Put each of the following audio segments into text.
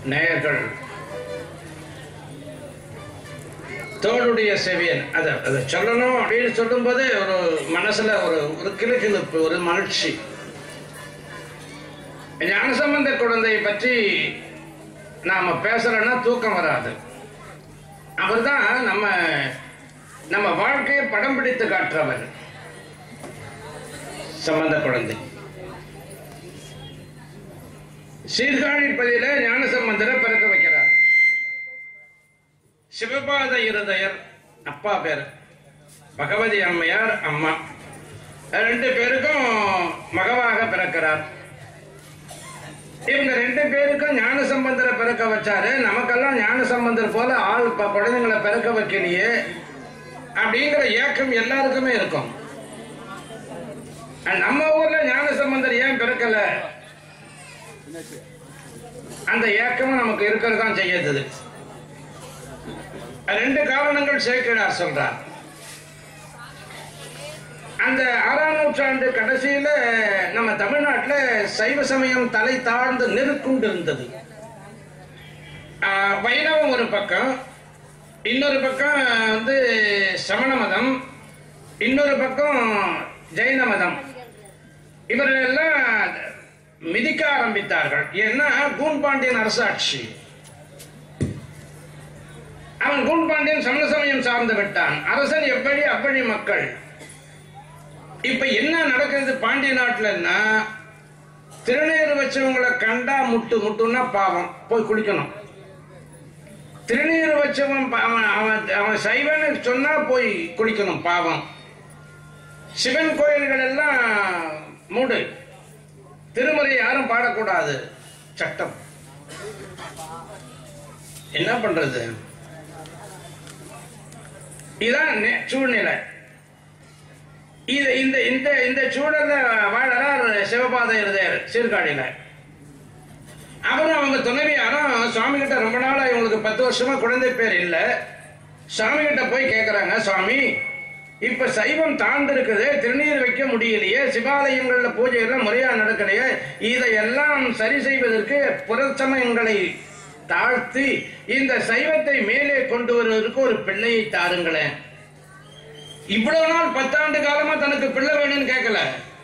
நேயர்கள் தோளுடைய செவியன் அதை அதை சொல்லணும் அப்படின்னு சொல்லும்போது ஒரு மனசுல ஒரு ஒரு கிளுகிழுப்பு ஒரு மகிழ்ச்சி ஞானசம்பந்த குழந்தையை பற்றி நாம பேசுறோன்னா தூக்கம் வராது அவர்தான் நம்ம நம்ம வாழ்க்கையை படம் பிடித்து காட்டுறவர் சம்பந்த குழந்தை சீர்காழி பதில ஞானசம்பந்தரை பிறக்க வைக்கிறார் சிவபாத இருதயர் அப்பா பேர் பகவதி அம்மையார் அம்மா ரெண்டு பேருக்கும் மகவாக பிறக்கிறார் இவங்க ரெண்டு பேருக்கும் ஞான சம்பந்தரை பிறக்க வச்சாரு நமக்கெல்லாம் ஞான சம்பந்தர் போல ஆள் இப்ப குழந்தைங்களை பிறக்க வைக்கலையே அப்படிங்கிற ஏக்கம் எல்லாருக்குமே இருக்கும் அஹ் நம்ம ஊர்ல ஞான சம்பந்தர் ஏன் பிறக்கல அந்த ஏக்கமும் நமக்கு இருக்கிறது தான் செய்யுது ரெண்டு காரணங்கள் சேர்க்கிறார் சொல்றார் அந்த ஆறாம் நூற்றாண்டு கடைசியில நம்ம தமிழ்நாட்டுல சைவ சமயம் தலை தாழ்ந்து நெருக்குண்டு இருந்தது ஆஹ் வைணவம் ஒரு பக்கம் இன்னொரு பக்கம் வந்து சமண மதம் இன்னொரு பக்கம் ஜெயின மதம் இவர்கள் எல்லாம் மிதிக்க ஆரம்பித்தார்கள் ஏன்னா கூன்பாண்டியன் அரசாட்சி அவன் கூன்பாண்டியன் சமண சமயம் சார்ந்து விட்டான் அரசன் எப்படி அப்படி மக்கள் இப்ப என்ன நடக்குது பாண்டிய நாட்டுலன்னா திருநீர் வச்சவங்களை கண்டா முட்டு முட்டுன்னா பாவம் போய் குளிக்கணும் திருநீர் வச்சவன் பா- அவன் அவன் அவன் சைவன்னு சொன்னா போய் குளிக்கணும் பாவம் சிவன் கோயில்கள் எல்லாம் மூடு திருமுறை யாரும் பாடக்கூடாது சட்டம் என்ன பண்றது இதான் நெ- சூழ்நிலை இது இந்த இந்த இந்த சூழல்ல வாழறார் சிவபாத இருதயர் சீர்காழியில அப்புறம் அவங்க துணைவியாரும் சுவாமி கிட்ட ரொம்ப நாளா இவங்களுக்கு பத்து வருஷமா குழந்தை பேர் இல்ல சுவாமி கிட்ட போய் கேக்குறாங்க சுவாமி இப்ப சைவம் தாழ்ந்து இருக்குது திருநீர் வைக்க முடியலையே சிவாலயங்கள்ல பூஜை எல்லாம் முறையா நடக்கலையே இதையெல்லாம் சரி செய்வதற்கு புறச்சமயங்களை தாழ்த்தி இந்த சைவத்தை மேலே கொண்டு வருவதற்கு ஒரு பிள்ளையை தாருங்களேன் இவ்வளவு நாள் பத்தாண்டு காலமா தனக்கு பிள்ளை வேணும்னு கேட்கல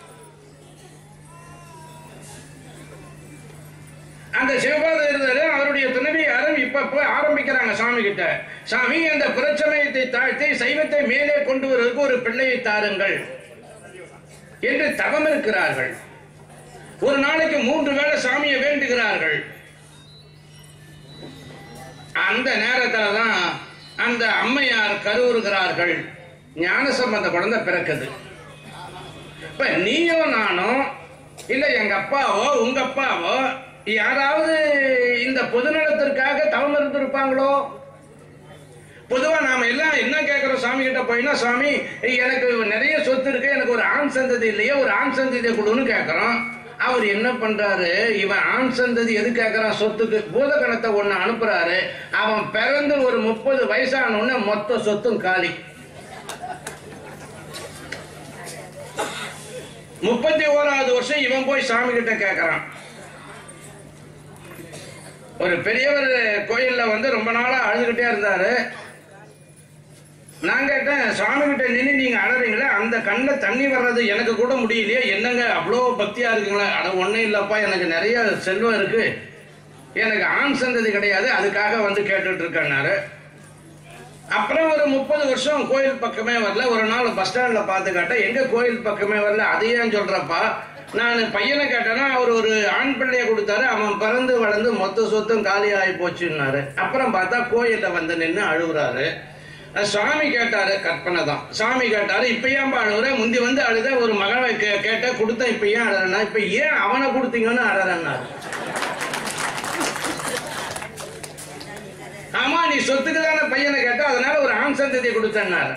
அந்த சிவபாத இருந்தாரு அவருடைய துணைவியாரும் இப்ப போய் ஆரம்பிக்கிறாங்க சாமி கிட்ட சாமி அந்த புறச்சமயத்தை தாழ்த்தி சைவத்தை மேலே கொண்டு வருவதற்கு ஒரு பிள்ளையை தாருங்கள் என்று தவம் இருக்கிறார்கள் ஒரு நாளைக்கு மூன்று வேளை சாமியை வேண்டுகிறார்கள் அந்த நேரத்துல தான் அந்த அம்மையார் கருவுறுகிறார்கள் ஞான சம்பந்த குழந்தை பிறக்குது இப்ப நீயோ நானோ இல்ல எங்க அப்பாவோ உங்க அப்பாவோ யாராவது இந்த பொதுநலத்திற்காக தவம் இருந்திருப்பாங்களோ பொதுவா நாம எல்லாம் என்ன கேட்கிறோம் சாமி கிட்ட போயினா சாமி எனக்கு நிறைய சொத்து இருக்கு எனக்கு ஒரு ஆண் சந்ததி இல்லையே ஒரு ஆண் சந்ததியை கொடுன்னு கேட்கிறோம் அவர் என்ன பண்றாரு இவன் ஆண் சந்ததி எது கேட்கறான் சொத்துக்கு பூதகணத்தை ஒண்ணு அனுப்புறாரு அவன் பிறந்து ஒரு முப்பது வயசான உடனே மொத்த சொத்தும் காலி முப்பத்தி ஓராவது வருஷம் இவன் போய் சாமி கிட்ட கேட்கறான் ஒரு பெரியவர் கோயில்ல வந்து ரொம்ப நாளா அழுதுகிட்டே இருந்தாரு நான் கேட்டேன் சுவாமி கிட்ட நின்று நீங்க அழறீங்களே அந்த கண்ணில் தண்ணி வர்றது எனக்கு கூட முடியலையே என்னங்க அவ்வளோ பக்தியா இருக்குங்களா அட ஒன்றும் இல்லப்பா எனக்கு நிறைய செல்வம் இருக்கு எனக்கு ஆண் சந்ததி கிடையாது அதுக்காக வந்து கேட்டுட்டு இருக்கேன்னாரு அப்புறம் ஒரு முப்பது வருஷம் கோயில் பக்கமே வரல ஒரு நாள் பஸ் ஸ்டாண்ட்ல பார்த்து கேட்டேன் எங்க கோயில் பக்கமே வரல அது ஏன் சொல்றப்பா நான் பையனை கேட்டேன்னா அவர் ஒரு ஆண் பிள்ளைய கொடுத்தாரு அவன் பிறந்து வளர்ந்து மொத்த சொத்தும் காலி ஆகி போச்சுன்னாரு அப்புறம் பார்த்தா கோயில்ல வந்து நின்று அழுகுறாரு அஹ் சாமி கேட்டாரு கற்பனை தான் சாமி கேட்டாரு இப்ப ஏன்பா அழுகுற முந்தி வந்து அழுத ஒரு மகனை கே- கேட்ட கொடுத்தேன் இப்ப ஏன் அழறனா இப்ப ஏன் அவனை கொடுத்தீங்கன்னு அழறன்னாரு ஆமா நீ சொத்துக்கு தானே பையனை கேட்ட அதனால ஒரு ஆண் சந்ததியை கொடுத்தேன்னாரு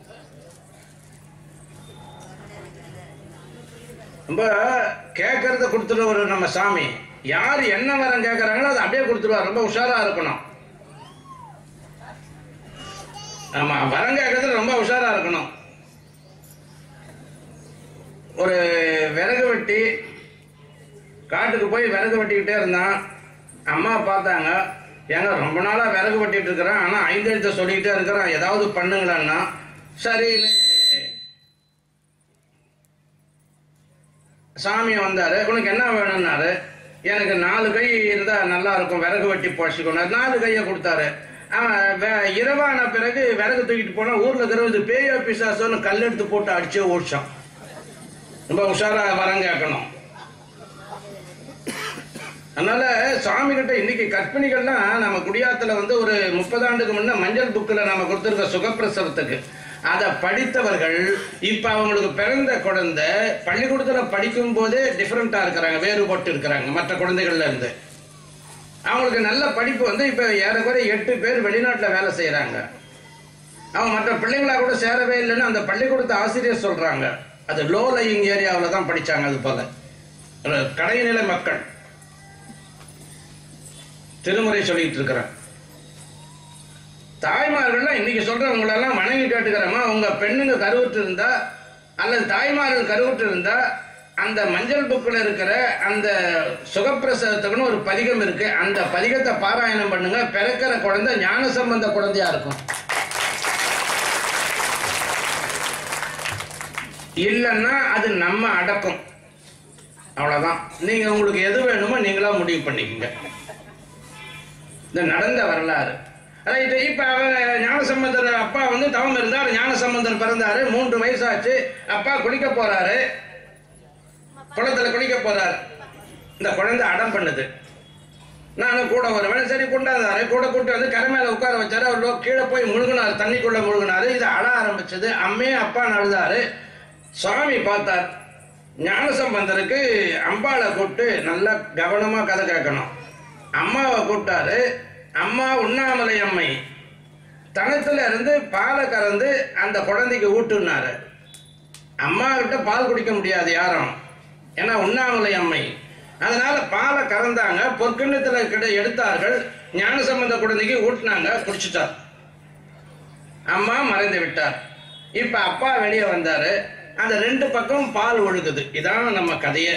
ரொம்ப கேட்கறத கொடுத்துருவாரு நம்ம சாமி யார் என்ன வரம் கேட்கறாங்களோ அதை அப்படியே கொடுத்துருவார் ரொம்ப உஷாரா இருக்கணும் ஆமா வரம் கேட்கறதுல ரொம்ப உஷாரா இருக்கணும் ஒரு விறகு வெட்டி காட்டுக்கு போய் விறகு வெட்டிக்கிட்டே இருந்தான் அம்மா பார்த்தாங்க ஏங்க ரொம்ப நாளா விறகு வெட்டிட்டு இருக்கிறேன் ஆனா ஐந்து எழுத்த சொல்லிக்கிட்டே இருக்கிறேன் ஏதாவது பண்ணுங்களேன்னா சரி சாமி வந்தாரு உனக்கு என்ன வேணும்னாரு எனக்கு நாலு கை இருந்தா நல்லா இருக்கும் விறகு வெட்டி போச்சுக்கணும் நாலு கையை கொடுத்தாரு அவன் வே- இரவான பிறகு விறகு தூக்கிட்டு போனா ஊர்ல இருக்கிறது பேயோ பிசாசோன்னு கல் எடுத்து போட்டு அடிச்சே ஓடிச்சான் ரொம்ப உஷாரா வரம் கேட்கணும் அதனால சாமி கிட்ட இன்னைக்கு கற்பிணிகள்லாம் நம்ம குடியாத்துல வந்து ஒரு முப்பது ஆண்டுக்கு முன்ன மஞ்சள் புக்கில் நம்ம கொடுத்துருக்க சுகப்பிரசவத்துக்கு அதை படித்தவர்கள் இப்ப அவங்களுக்கு பிறந்த குழந்தை பள்ளிக்கூடத்துல படிக்கும் போதே டிஃபரெண்டா இருக்கிறாங்க வேறுபட்டு இருக்கிறாங்க மற்ற குழந்தைகள்ல இருந்து அவங்களுக்கு நல்ல படிப்பு வந்து இப்ப ஏறக்குறைய எட்டு பேர் வெளிநாட்டுல வேலை செய்யறாங்க அவங்க மற்ற பிள்ளைங்களா கூட சேரவே இல்லைன்னு அந்த பள்ளிக்கூடத்து ஆசிரியர் சொல்றாங்க அது லோ லையிங் ஏரியாவில் தான் படிச்சாங்க அது போல ஒரு கடைநிலை மக்கள் திருமுறை சொல்லிட்டு இருக்கிறேன் தாய்மார்கள்லாம் இன்னைக்கு சொல்றவங்களெல்லாம் வணங்கி கேட்டுக்கிறோமா உங்க பெண்ணுங்க கருவுற்று இருந்தா அல்லது தாய்மார்கள் கருவுற்று இருந்தா அந்த மஞ்சள் புக்கில் இருக்கிற அந்த சுகப்பிரசவத்துக்குன்னு ஒரு பதிகம் இருக்கு அந்த பதிகத்தை பாராயணம் பண்ணுங்க பிறக்கிற குழந்தை ஞான சம்பந்த குழந்தையா இருக்கும் இல்லைன்னா அது நம்ம அடக்கம் அவ்வளவுதான் நீங்க உங்களுக்கு எது வேணுமோ நீங்களா முடிவு பண்ணிக்கங்க இந்த நடந்த வரலாறு ரைட்டு இப்ப அவங்க ஞானசம்பந்தர் அப்பா வந்து தவம் இருந்தார் ஞானசம்பந்தர் பிறந்தாரு மூன்று வயசாச்சு அப்பா குளிக்க போறாரு குளத்துல குளிக்க போறாரு இந்த குழந்தை அடம் பண்ணுது நானும் கூட வருவேன் சரி கொண்டாந்தாரு கூட கூட்டி வந்து கரை மேல உட்கார வச்சாரு அவர் லோ- கீழே போய் முழுகினாரு தண்ணிக்குள்ள முழுகினாரு இது அழ ஆரம்பிச்சது அம்மே அப்பா அழுதாரு சுவாமி பார்த்தார் ஞானசம்பந்தருக்கு அம்பாளை கூப்பிட்டு நல்லா கவனமா கதை கேட்கணும் அம்மாவை கூப்பிட்டாரு அம்மா உண்ணாமலை அம்மை தனத்துல இருந்து பாலை கறந்து அந்த குழந்தைக்கு ஊட்டுனாரு அம்மா கிட்ட பால் குடிக்க முடியாது யாரும் ஏன்னா உண்ணாமலை அம்மை அதனால பாலை கறந்தாங்க பொற்கிண்ணத்துல கிட்ட எடுத்தார்கள் ஞானசம்பந்த குழந்தைக்கு ஊட்டினாங்க குடிச்சிட்டார் அம்மா மறைந்து விட்டார் இப்ப அப்பா வெளியே வந்தாரு அந்த ரெண்டு பக்கம் பால் ஒழுகுது இதான் நம்ம கதையே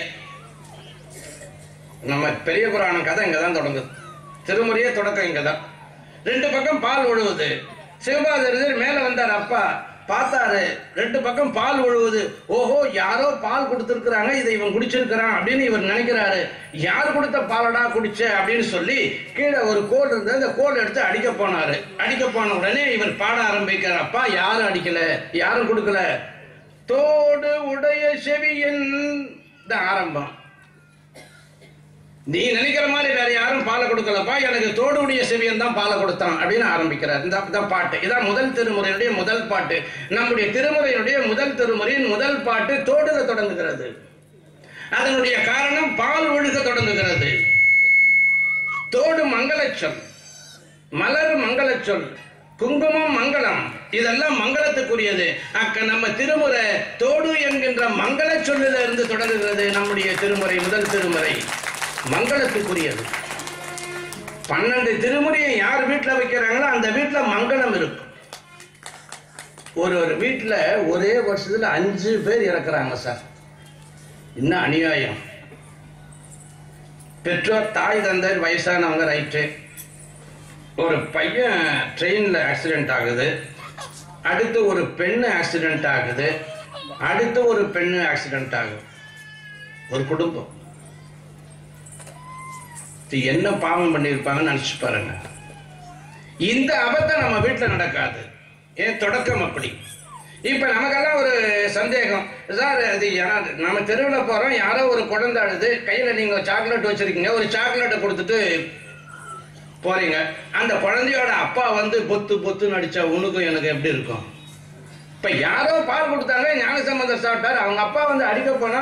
நம்ம பெரிய புராணம் கதை இங்கதான் தொடங்குது திருமுறையே தொடக்கம் இங்கதான் ரெண்டு பக்கம் பால் ஒழுகுது சிவபாதர் மேல வந்தார் அப்பா பார்த்தாரு ரெண்டு பக்கம் பால் ஒழுகுது ஓஹோ யாரோ பால் கொடுத்திருக்கிறாங்க இதை இவன் குடிச்சிருக்கிறான் அப்படின்னு இவர் நினைக்கிறாரு யார் கொடுத்த பாலடா குடிச்ச அப்படின்னு சொல்லி கீழே ஒரு கோல் இருந்தது அந்த கோல் எடுத்து அடிக்க போனாரு அடிக்க போன உடனே இவர் பாட ஆரம்பிக்கிறார் அப்பா யாரும் அடிக்கல யாரும் கொடுக்கல தோடு உடைய செவியின் தான் ஆரம்பம் நீ நினைக்கிற மாதிரி வேற யாரும் பாலை கொடுக்கலப்பா எனக்கு தோடுடைய செவியன் தான் பாலை கொடுத்தான் அப்படின்னு ஆரம்பிக்கிறார் இந்த இந்த பாட்டு இதான் முதல் திருமுறையினுடைய முதல் பாட்டு நம்முடைய திருமுறையினுடைய முதல் திருமுறையின் முதல் பாட்டு தோடுல தொடங்குகிறது அதனுடைய காரணம் பால் ஒழுக தொடங்குகிறது தோடு மங்களச் சொல் மலர் மங்களச் சொல் குங்குமம் மங்களம் இதெல்லாம் மங்களத்துக்குரியது அக்க நம்ம திருமுறை தோடு என்கின்ற மங்கள சொல்லில இருந்து தொடங்குகிறது நம்முடைய திருமுறை முதல் திருமுறை மங்களத்துக்குரியது பன்னெண்டு திருமுறையை யார் வீட்டுல வைக்கிறாங்களோ அந்த வீட்டுல மங்களம் இருக்கும் ஒரு ஒரு வீட்டுல ஒரே வருஷத்துல அஞ்சு பேர் இறக்குறாங்க சார் இன்னும் அநியாயம் பெற்றோர் தாய் தந்தை வயசானவங்க ரைட்டு ஒரு பையன் ட்ரெயினில் ஆக்சிடென்ட் ஆகுது அடுத்து ஒரு பெண்ணு ஆக்சிடென்ட் ஆகுது அடுத்து ஒரு பெண்ணு ஆக்சிடென்ட் ஆகுது ஒரு குடும்பம் இது என்ன பாவம் பண்ணியிருப்பாங்கன்னு நினச்சி பாருங்க இந்த அபத்தம் நம்ம வீட்டில் நடக்காது ஏன் தொடக்கம் அப்படி இப்ப நமக்கெல்லாம் ஒரு சந்தேகம் சார் அது யார் நம்ம தெருவில் போறோம் யாரோ ஒரு குழந்தை அழுது கையில நீங்க சாக்லேட் வச்சிருக்கீங்க ஒரு சாக்லேட்டை கொடுத்துட்டு போறீங்க அந்த குழந்தையோட அப்பா வந்து பொத்து பொத்து நடிச்சா உனக்கும் எனக்கு எப்படி இருக்கும் இப்ப யாரோ பால் கொடுத்தாங்க ஞான சம்பந்தர் சாப்பிட்டார் அவங்க அப்பா வந்து அடிக்க போனா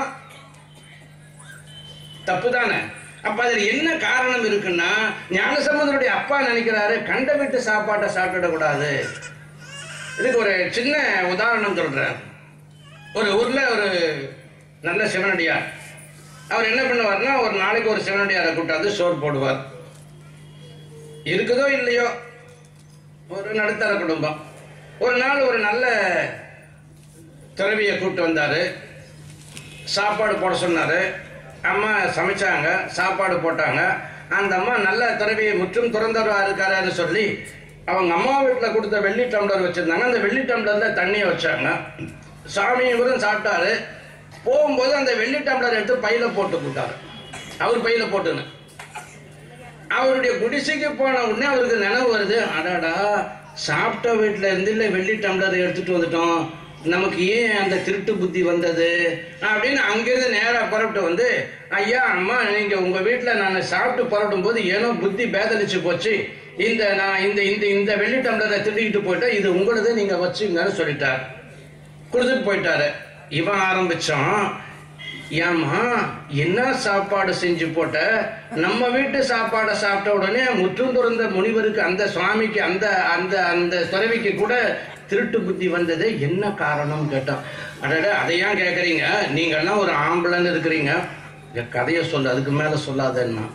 தப்பு தானே அப்ப அதுல என்ன காரணம் இருக்குன்னா ஞானசம்பந்தருடைய அப்பா நினைக்கிறாரு கண்ட வீட்டு சாப்பாட்டை சாப்பிடக்கூடாது இதுக்கு ஒரு சின்ன உதாரணம் சொல்றேன் ஒரு ஊர்ல ஒரு நல்ல சிவனடியார் அவர் என்ன பண்ணுவார்னா ஒரு நாளைக்கு ஒரு சிவனடியாரை கூட்டாந்து சோறு போடுவார் இருக்குதோ இல்லையோ ஒரு நடுத்தர குடும்பம் ஒரு நாள் ஒரு நல்ல துறவியை கூட்டு வந்தாரு சாப்பாடு போட சொன்னாரு அம்மா சமைச்சாங்க சாப்பாடு போட்டாங்க அந்த அம்மா நல்ல துறவியை முற்றும் துறந்தவரா இருக்காருன்னு சொல்லி அவங்க அம்மா வீட்டில் கொடுத்த வெள்ளி டம்ளர் வச்சிருந்தாங்க அந்த வெள்ளி டம்ளர்ல தண்ணியை வச்சாங்க சாமி இவரும் சாப்பிட்டாரு போகும்போது அந்த வெள்ளி டம்ளர் எடுத்து பையில போட்டு போட்டாரு அவர் பையில போட்டுன்னு அவருடைய குடிசைக்கு போன உடனே அவருக்கு நினைவு வருது அடாடா சாப்பிட்ட வீட்டில் இருந்து இல்லை வெள்ளி டம்ளர் எடுத்துட்டு வந்துட்டோம் நமக்கு ஏன் அந்த திருட்டு புத்தி வந்தது அப்படின்னு அங்கிருந்து நேராக புறப்பட்டு வந்து ஐயா அம்மா நீங்கள் உங்கள் வீட்டில் நான் சாப்பிட்டு புறப்படும் போது ஏனோ புத்தி பேதலிச்சு போச்சு இந்த நான் இந்த இந்த இந்த வெள்ளி டம்ளரை திருடிக்கிட்டு போயிட்டேன் இது உங்களது நீங்கள் வச்சுங்கன்னு சொல்லிட்டார் கொடுத்துட்டு போயிட்டாரு இவன் ஆரம்பிச்சான் ஏம்மா என்ன சாப்பாடு செஞ்சு போட்ட நம்ம வீட்டு சாப்பாடை சாப்பிட்ட உடனே முற்றும் துறந்த முனிவருக்கு அந்த சுவாமிக்கு அந்த அந்த அந்த துறவிக்கு கூட திருட்டு புத்தி வந்தது என்ன காரணம் கேட்டான் அடட அதை ஏன் கேட்குறீங்க நீங்கள்லாம் ஒரு ஆம்பளைன்னு இருக்கிறீங்க இந்த கதையை சொல்லு அதுக்கு மேலே சொல்லாதன்னா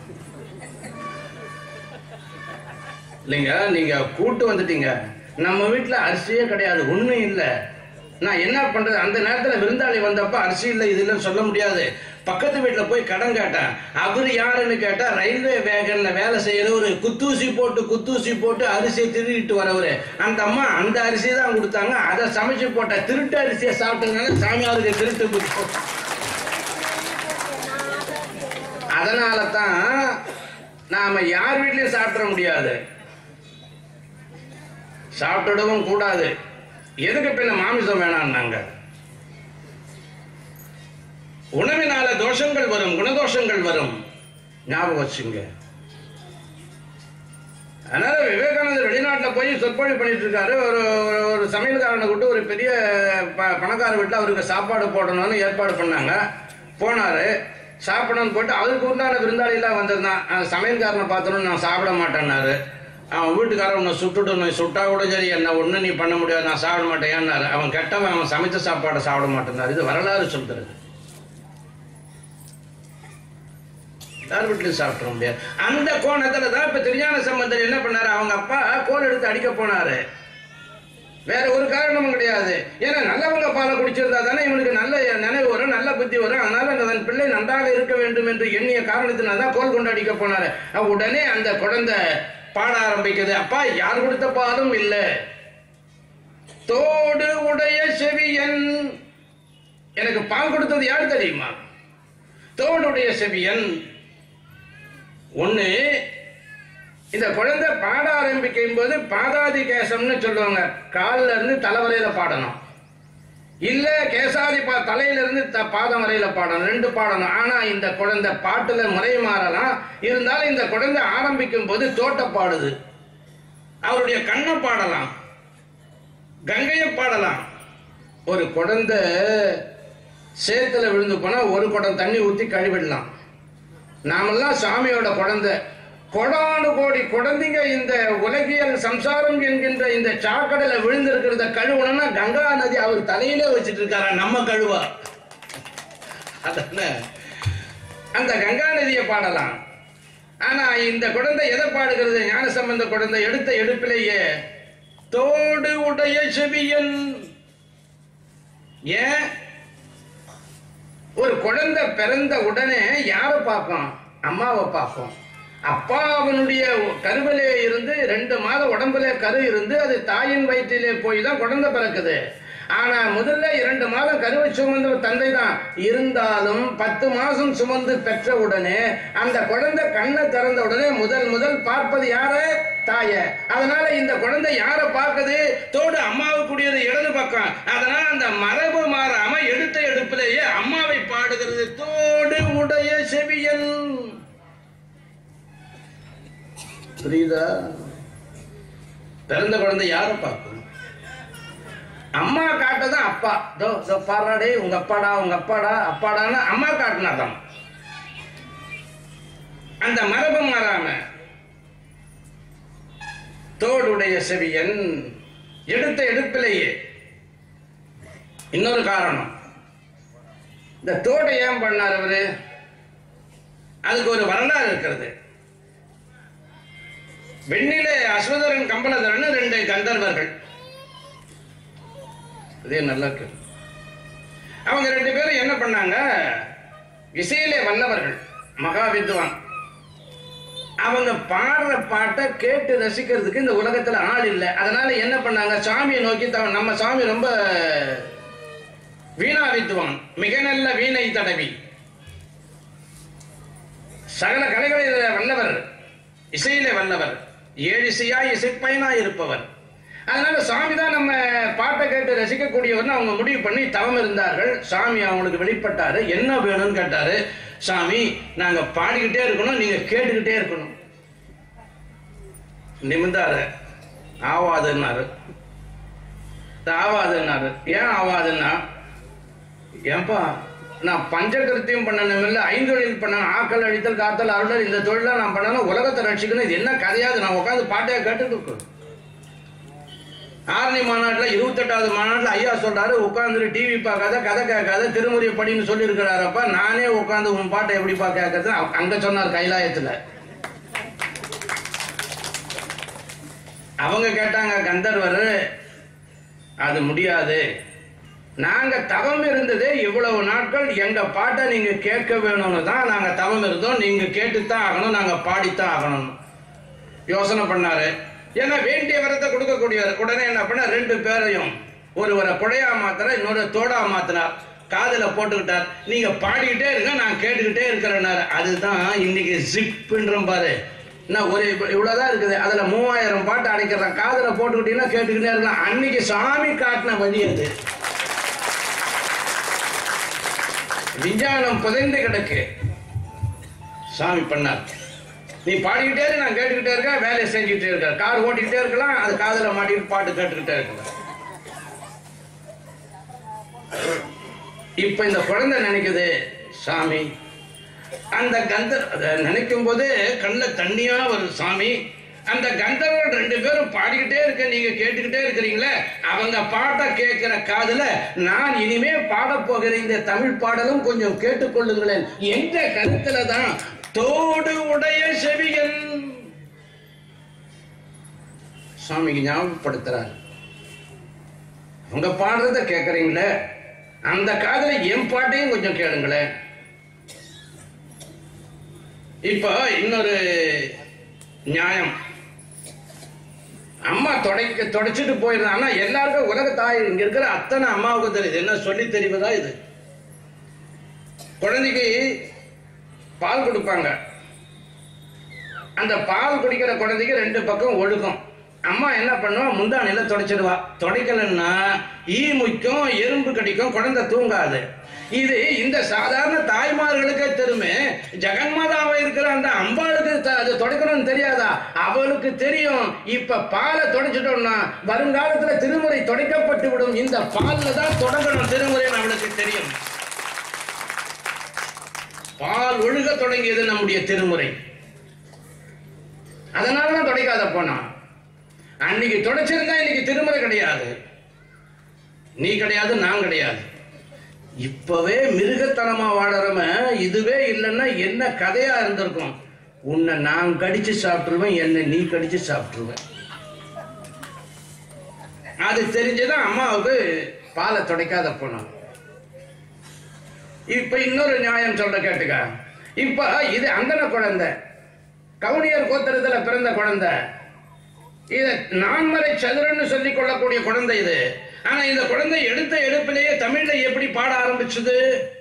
இல்லைங்க நீங்க கூட்டு வந்துட்டீங்க நம்ம வீட்டுல அரிசியே கிடையாது ஒண்ணும் இல்ல நான் என்ன பண்றது அந்த நேரத்துல விருந்தாளி வந்தப்ப அரிசி இல்லை இது இல்லைன்னு சொல்ல முடியாது பக்கத்து வீட்டுல போய் கடன் கேட்டேன் அவர் யாருன்னு கேட்டா ரயில்வே வேகன்ல வேலை செய்யற ஒரு குத்தூசி போட்டு குத்தூசி போட்டு அரிசியை திருடிட்டு வரவரு அந்த அம்மா அந்த அரிசி தான் கொடுத்தாங்க அதை சமைச்சு போட்ட திருட்டு அரிசியை சாப்பிட்டதுனால சாமியாருக்கு திருட்டு புத்தி. அதனால தான் நாம யார் வீட்லயும் சாப்பிட முடியாது சாப்பிட்டுடவும் கூடாது எதுக்கு பின்ன மாமிசம் வேணாம்னாங்க உணவினால தோஷங்கள் வரும் குணதோஷங்கள் வரும் ஞாபகம் வச்சுங்க அதனால விவேகானந்தர் வெளிநாட்டில் போய் சொற்பொழி பண்ணிட்டு இருக்காரு ஒரு ஒரு- ஒரு சமையல்காரனை கூட்டு ஒரு பெரிய ப- பணக்கார வீட்டில் அவருக்கு சாப்பாடு போடணும்னு ஏற்பாடு பண்ணாங்க போனாரு சாப்பிடணும்னு போட்டு அவருக்கு உண்டான விருந்தாளிலாம் வந்திருந்தான் அந்த சமையல்காரனை பார்த்தோன்னு நான் சாப்பிட மாட்டேன்னாரு அவன் வீட்டுக்காரன் உன்னை சுட்டுட்டு சுட்டா கூட சரி என்ன ஒன்றும் நீ பண்ண முடியாது நான் சாப்பிட மாட்டேன்னாரு அவன் கெட்டவன் அவன் சமைச்ச சாப்பாடை சாப்பிட மாட்டேன்னாரு இது வரலாறு சொல்கிறது யார் வீட்லையும் சாப்பிட முடியாது அந்த கோணத்துல தான் இப்ப திருஞான சம்பந்தர் என்ன பண்ணாரு அவங்க அப்பா கோல் எடுத்து அடிக்க போனாரு வேற ஒரு காரணமும் கிடையாது ஏன்னா நல்லவங்க பாலை குடிச்சிருந்தா தானே இவனுக்கு நல்ல நினைவு வரும் நல்ல புத்தி வரும் அதனால அந்த தன் பிள்ளை நன்றாக இருக்க வேண்டும் என்று எண்ணிய காரணத்தினால தான் கோல் கொண்டு அடிக்க போனாரு அவ உடனே அந்த குழந்தை பாட ஆரம்பிக்குது அப்பா யார் கொடுத்த பாலும் இல்லை தோடு உடைய செவியன் எனக்கு பால் கொடுத்தது யார் தெரியுமா தோடுடைய செவியன் ஒண்ணு இந்த குழந்தை பாட ஆரம்பிக்கும் போது பாதாதி கேசம்னு சொல்லுவாங்க கால்ல இருந்து தலைவரையில பாடணும் இல்ல கேசாதி பா தலையில இருந்து த- பாதம் வரையில பாடணும் ரெண்டு பாடணும் ஆனா இந்த குழந்தை பாட்டுல முறை மாறலாம் இருந்தாலும் இந்த குழந்தை ஆரம்பிக்கும் போது தோட்ட பாடுது அவருடைய கண்ணை பாடலாம் கங்கையை பாடலாம் ஒரு குழந்தை சேத்துல விழுந்து போனா ஒரு குடம் தண்ணி ஊத்தி கழுவிடலாம் நாமெல்லாம் சாமியோட குழந்தை கொடானு கோடி குழந்தைங்க இந்த உலகியல் சம்சாரம் என்கின்ற இந்த சாக்கடையில விழுந்திருக்கிறத கழுவணும்னா கங்கா நதி அவர் தலையிலே வச்சிட்டு இருக்காரா நம்ம கழுவா அதானே அந்த கங்கா நதியை பாடலாம் ஆனா இந்த குழந்தை எதை பாடுகிறது ஞானசம்பந்த குழந்தை எடுத்த எடுப்பிலேயே தோடு உடைய செவியன் ஏன் ஒரு குழந்தை பிறந்த உடனே யாரை பார்ப்போம் அம்மாவை பார்ப்போம் அப்பா அவனுடைய கருவிலே இருந்து ரெண்டு மாதம் உடம்புல கரு இருந்து அது தாயின் வயிற்றிலே போய் தான் குழந்தை பிறக்குது ஆனா முதல்ல இரண்டு மாதம் கருவை சுமந்த தந்தை தான் இருந்தாலும் பத்து மாசம் சுமந்து பெற்ற உடனே அந்த குழந்தை கண்ணை திறந்த உடனே முதல் முதல் பார்ப்பது யாரு தாய அதனால இந்த குழந்தை யாரை பார்க்குது தோடு அம்மாவுக்குரியது இடது பக்கம் அதனால அந்த மரபு மாறாம எடுத்த எடுப்பிலேயே அம்மாவை பாடுகிறது தோடு உடைய செவியன் புரியுதா பிறந்த குழந்தை யாரை பார்க்கும் அம்மா காட்டதான் அப்பா தோ தோ பாராடே உங்க அப்பாடா உங்க அப்பாடா அப்பாடான்னு அம்மா காட்டினாதான் அந்த மரபு மாறாம தோடுடைய செவியன் எடுத்த எடுப்பிலேயே இன்னொரு காரணம் இந்த தோடை ஏன் பண்ணார் அவரு அதுக்கு ஒரு வரலாறு இருக்கிறது வெண்ணிலே அஸ்வதரன் கம்பளதரன் ரெண்டு கந்தர்வர்கள் இதே நல்லா இருக்கு அவங்க ரெண்டு பேரும் என்ன பண்ணாங்க இசையிலே வல்லவர்கள் மகா வித்வான் அவங்க பாடுற பாட்டை கேட்டு ரசிக்கிறதுக்கு இந்த உலகத்துல ஆள் இல்லை அதனால என்ன பண்ணாங்க சாமியை நோக்கி த- நம்ம சாமி ரொம்ப வீணா வித்துவான் மிக நல்ல வீணை தடவி சகல கலைகளில வல்லவர் இசையில வல்லவர் ஏழிசையாய் இசைப்பயனாய் இருப்பவர் அதனால சாமி தான் நம்ம பாட்டை கேட்டு ரசிக்கக்கூடியவர்னு அவங்க முடிவு பண்ணி தவம் இருந்தார்கள் சாமி அவங்களுக்கு வெளிப்பட்டாரு என்ன வேணும்னு கேட்டாரு சாமி நாங்க பாடிக்கிட்டே இருக்கணும் நீங்க கேட்டுக்கிட்டே இருக்கணும் நிமிந்தாரு ஆவாதுன்னாரு இது ஆவாதுன்னாரு ஏன் ஆவாதுன்னா ஏன்பா நான் பஞ்சகிருத்தியம் பண்ணணும் இல்லை ஐந்தொழில் பண்ணணும் ஆக்கல் அழித்தல் காத்தல் அருளல் இந்த தொழிலாம் நான் பண்ணணும் உலகத்தை ரட்சிக்கணும் இது என்ன கதையாது நான் உட்காந்து பாட்டையா கேட்டுட்டு இருக்கேன் ஆரணி மாநாட்டில் இருபத்தெட்டாவது மாநாட்டில் ஐயா சொல்றாரு உட்காந்துட்டு டிவி பார்க்காத கதை கேட்காத திருமுறை படின்னு சொல்லியிருக்கிறாரப்ப நானே உட்காந்து உன் பாட்டை எப்படிப்பா கேட்கறது அ- அங்க சொன்னார் கைலாயத்துல அவங்க கேட்டாங்க கந்தர்வர் அது முடியாது நாங்க தவம் இருந்ததே இவ்வளவு நாட்கள் எங்க பாட்டை நீங்க கேட்க வேணும்னு தான் நாங்க தவம் இருந்தோம் நீங்க கேட்டுத்தான் ஆகணும் நாங்க பாடித்தான் ஆகணும் யோசனை பண்ணாரு ஏன்னா வேண்டிய வரத்தை கொடுக்கக்கூடியவர் உடனே என்ன பண்ண ரெண்டு பேரையும் ஒருவரை குழையா மாத்திர இன்னொரு தோடா மாத்தினார் காதுல போட்டுக்கிட்டார் நீங்க பாடிக்கிட்டே இருங்க நான் கேட்டுக்கிட்டே இருக்கிறேன்னாரு அதுதான் இன்னைக்கு ஜிப்புன்றோம் பாரு என்ன ஒரு இவ்வ- இவ்வளவுதான் இருக்குது அதுல மூவாயிரம் பாட்டு அடைக்கிறேன் காதுல போட்டுக்கிட்டீங்கன்னா கேட்டுக்கிட்டே இருக்கலாம் அன்னைக்கு சாமி காட்டின வழி அது விஞ்ஞானம் புதைந்து கிடக்கு சாமி பண்ணார் நீ பாடிக்கிட்டே இரு நான் கேட்டுக்கிட்டே இருக்கேன் வேலையை செஞ்சுக்கிட்டே இருக்க கார் ஓட்டிக்கிட்டே இருக்கலாம் அது காதுல மாட்டிட்டு பாட்டு கேட்டுக்கிட்டே இருக்கலாம் இப்ப இந்த குழந்தை நினைக்குது சாமி அந்த கந்தர் அதை நினைக்கும் போது கண்ணில் தண்ணியா வருது சாமி அந்த கந்தர்கள் ரெண்டு பேரும் பாடிக்கிட்டே இருக்க நீங்க கேட்டுக்கிட்டே இருக்கிறீங்களே அவங்க பாட்டை கேட்கிற காதுல நான் இனிமே பாடப் போகிற இந்த தமிழ் பாடலும் கொஞ்சம் கேட்டுக்கொள்ளுங்களேன் எந்த கருத்துல தான் தோடு உடைய செவியன் சுவாமிக்கு ஞாபகப்படுத்துறாரு அவங்க பாடுறத கேட்கறீங்களே அந்த காதுல என் பாட்டையும் கொஞ்சம் கேளுங்களேன் இப்போ இன்னொரு நியாயம் அம்மா தொடைக்க தொடச்சிட்டு போயிருந்தா ஆனா எல்லாருக்கும் உலக தாய் இங்க இருக்கிற அத்தனை அம்மாவுக்கு தெரியுது என்ன சொல்லி தெரிவதா இது குழந்தைக்கு பால் கொடுப்பாங்க அந்த பால் குடிக்கிற குழந்தைக்கு ரெண்டு பக்கம் ஒழுகும் அம்மா என்ன பண்ணுவா முந்தானில தொடச்சிடுவா துடைக்கலன்னா ஈ முய்க்கும் எறும்பு கடிக்கும் குழந்தை தூங்காது இது இந்த சாதாரண தாய்மார்களுக்கே தெரியுமே ஜெகன்மாதாவை இருக்கிற அந்த அம்பாளுக்கு த- அது தொடக்கணும்னு தெரியாதா அவளுக்கு தெரியும் இப்ப பாலை தொடச்சிட்டோம்னா வருங்காலத்துல திருமுறை தொடக்கப்பட்டு விடும் இந்த பால்ல தான் தொடங்கணும் திருமுறைன்னு அவளுக்கு தெரியும் பால் ஒழுக தொடங்கியது நம்முடைய திருமுறை அதனாலதான் தொடைக்காத போனா அன்னைக்கு தொடைச்சிருந்தா இன்னைக்கு திருமுறை கிடையாது நீ கிடையாது நான் கிடையாது இப்பவே மிருகத்தனமா வாழறவன் இதுவே இல்லைன்னா என்ன கதையா இருந்திருக்கும் உன்னை நான் கடிச்சு சாப்பிட்டுருவேன் என்னை நீ கடிச்சு சாப்பிட்டுருவேன் அது தெரிஞ்சுதான் அம்மாவுக்கு பாலை துடைக்காத போனான் இப்ப இன்னொரு நியாயம் சொல்ற கேட்டுக்க இப்ப இது அந்தன குழந்தை கவுனியர் கோத்திரத்துல பிறந்த குழந்தை இது நான்மறை சதுரன்னு சொல்லிக் கொள்ளக்கூடிய குழந்தை இது ஆனா இந்த குழந்தை எடுத்த எடுப்பிலேயே தமிழ்ல எப்படி பாட ஆரம்பிச்சது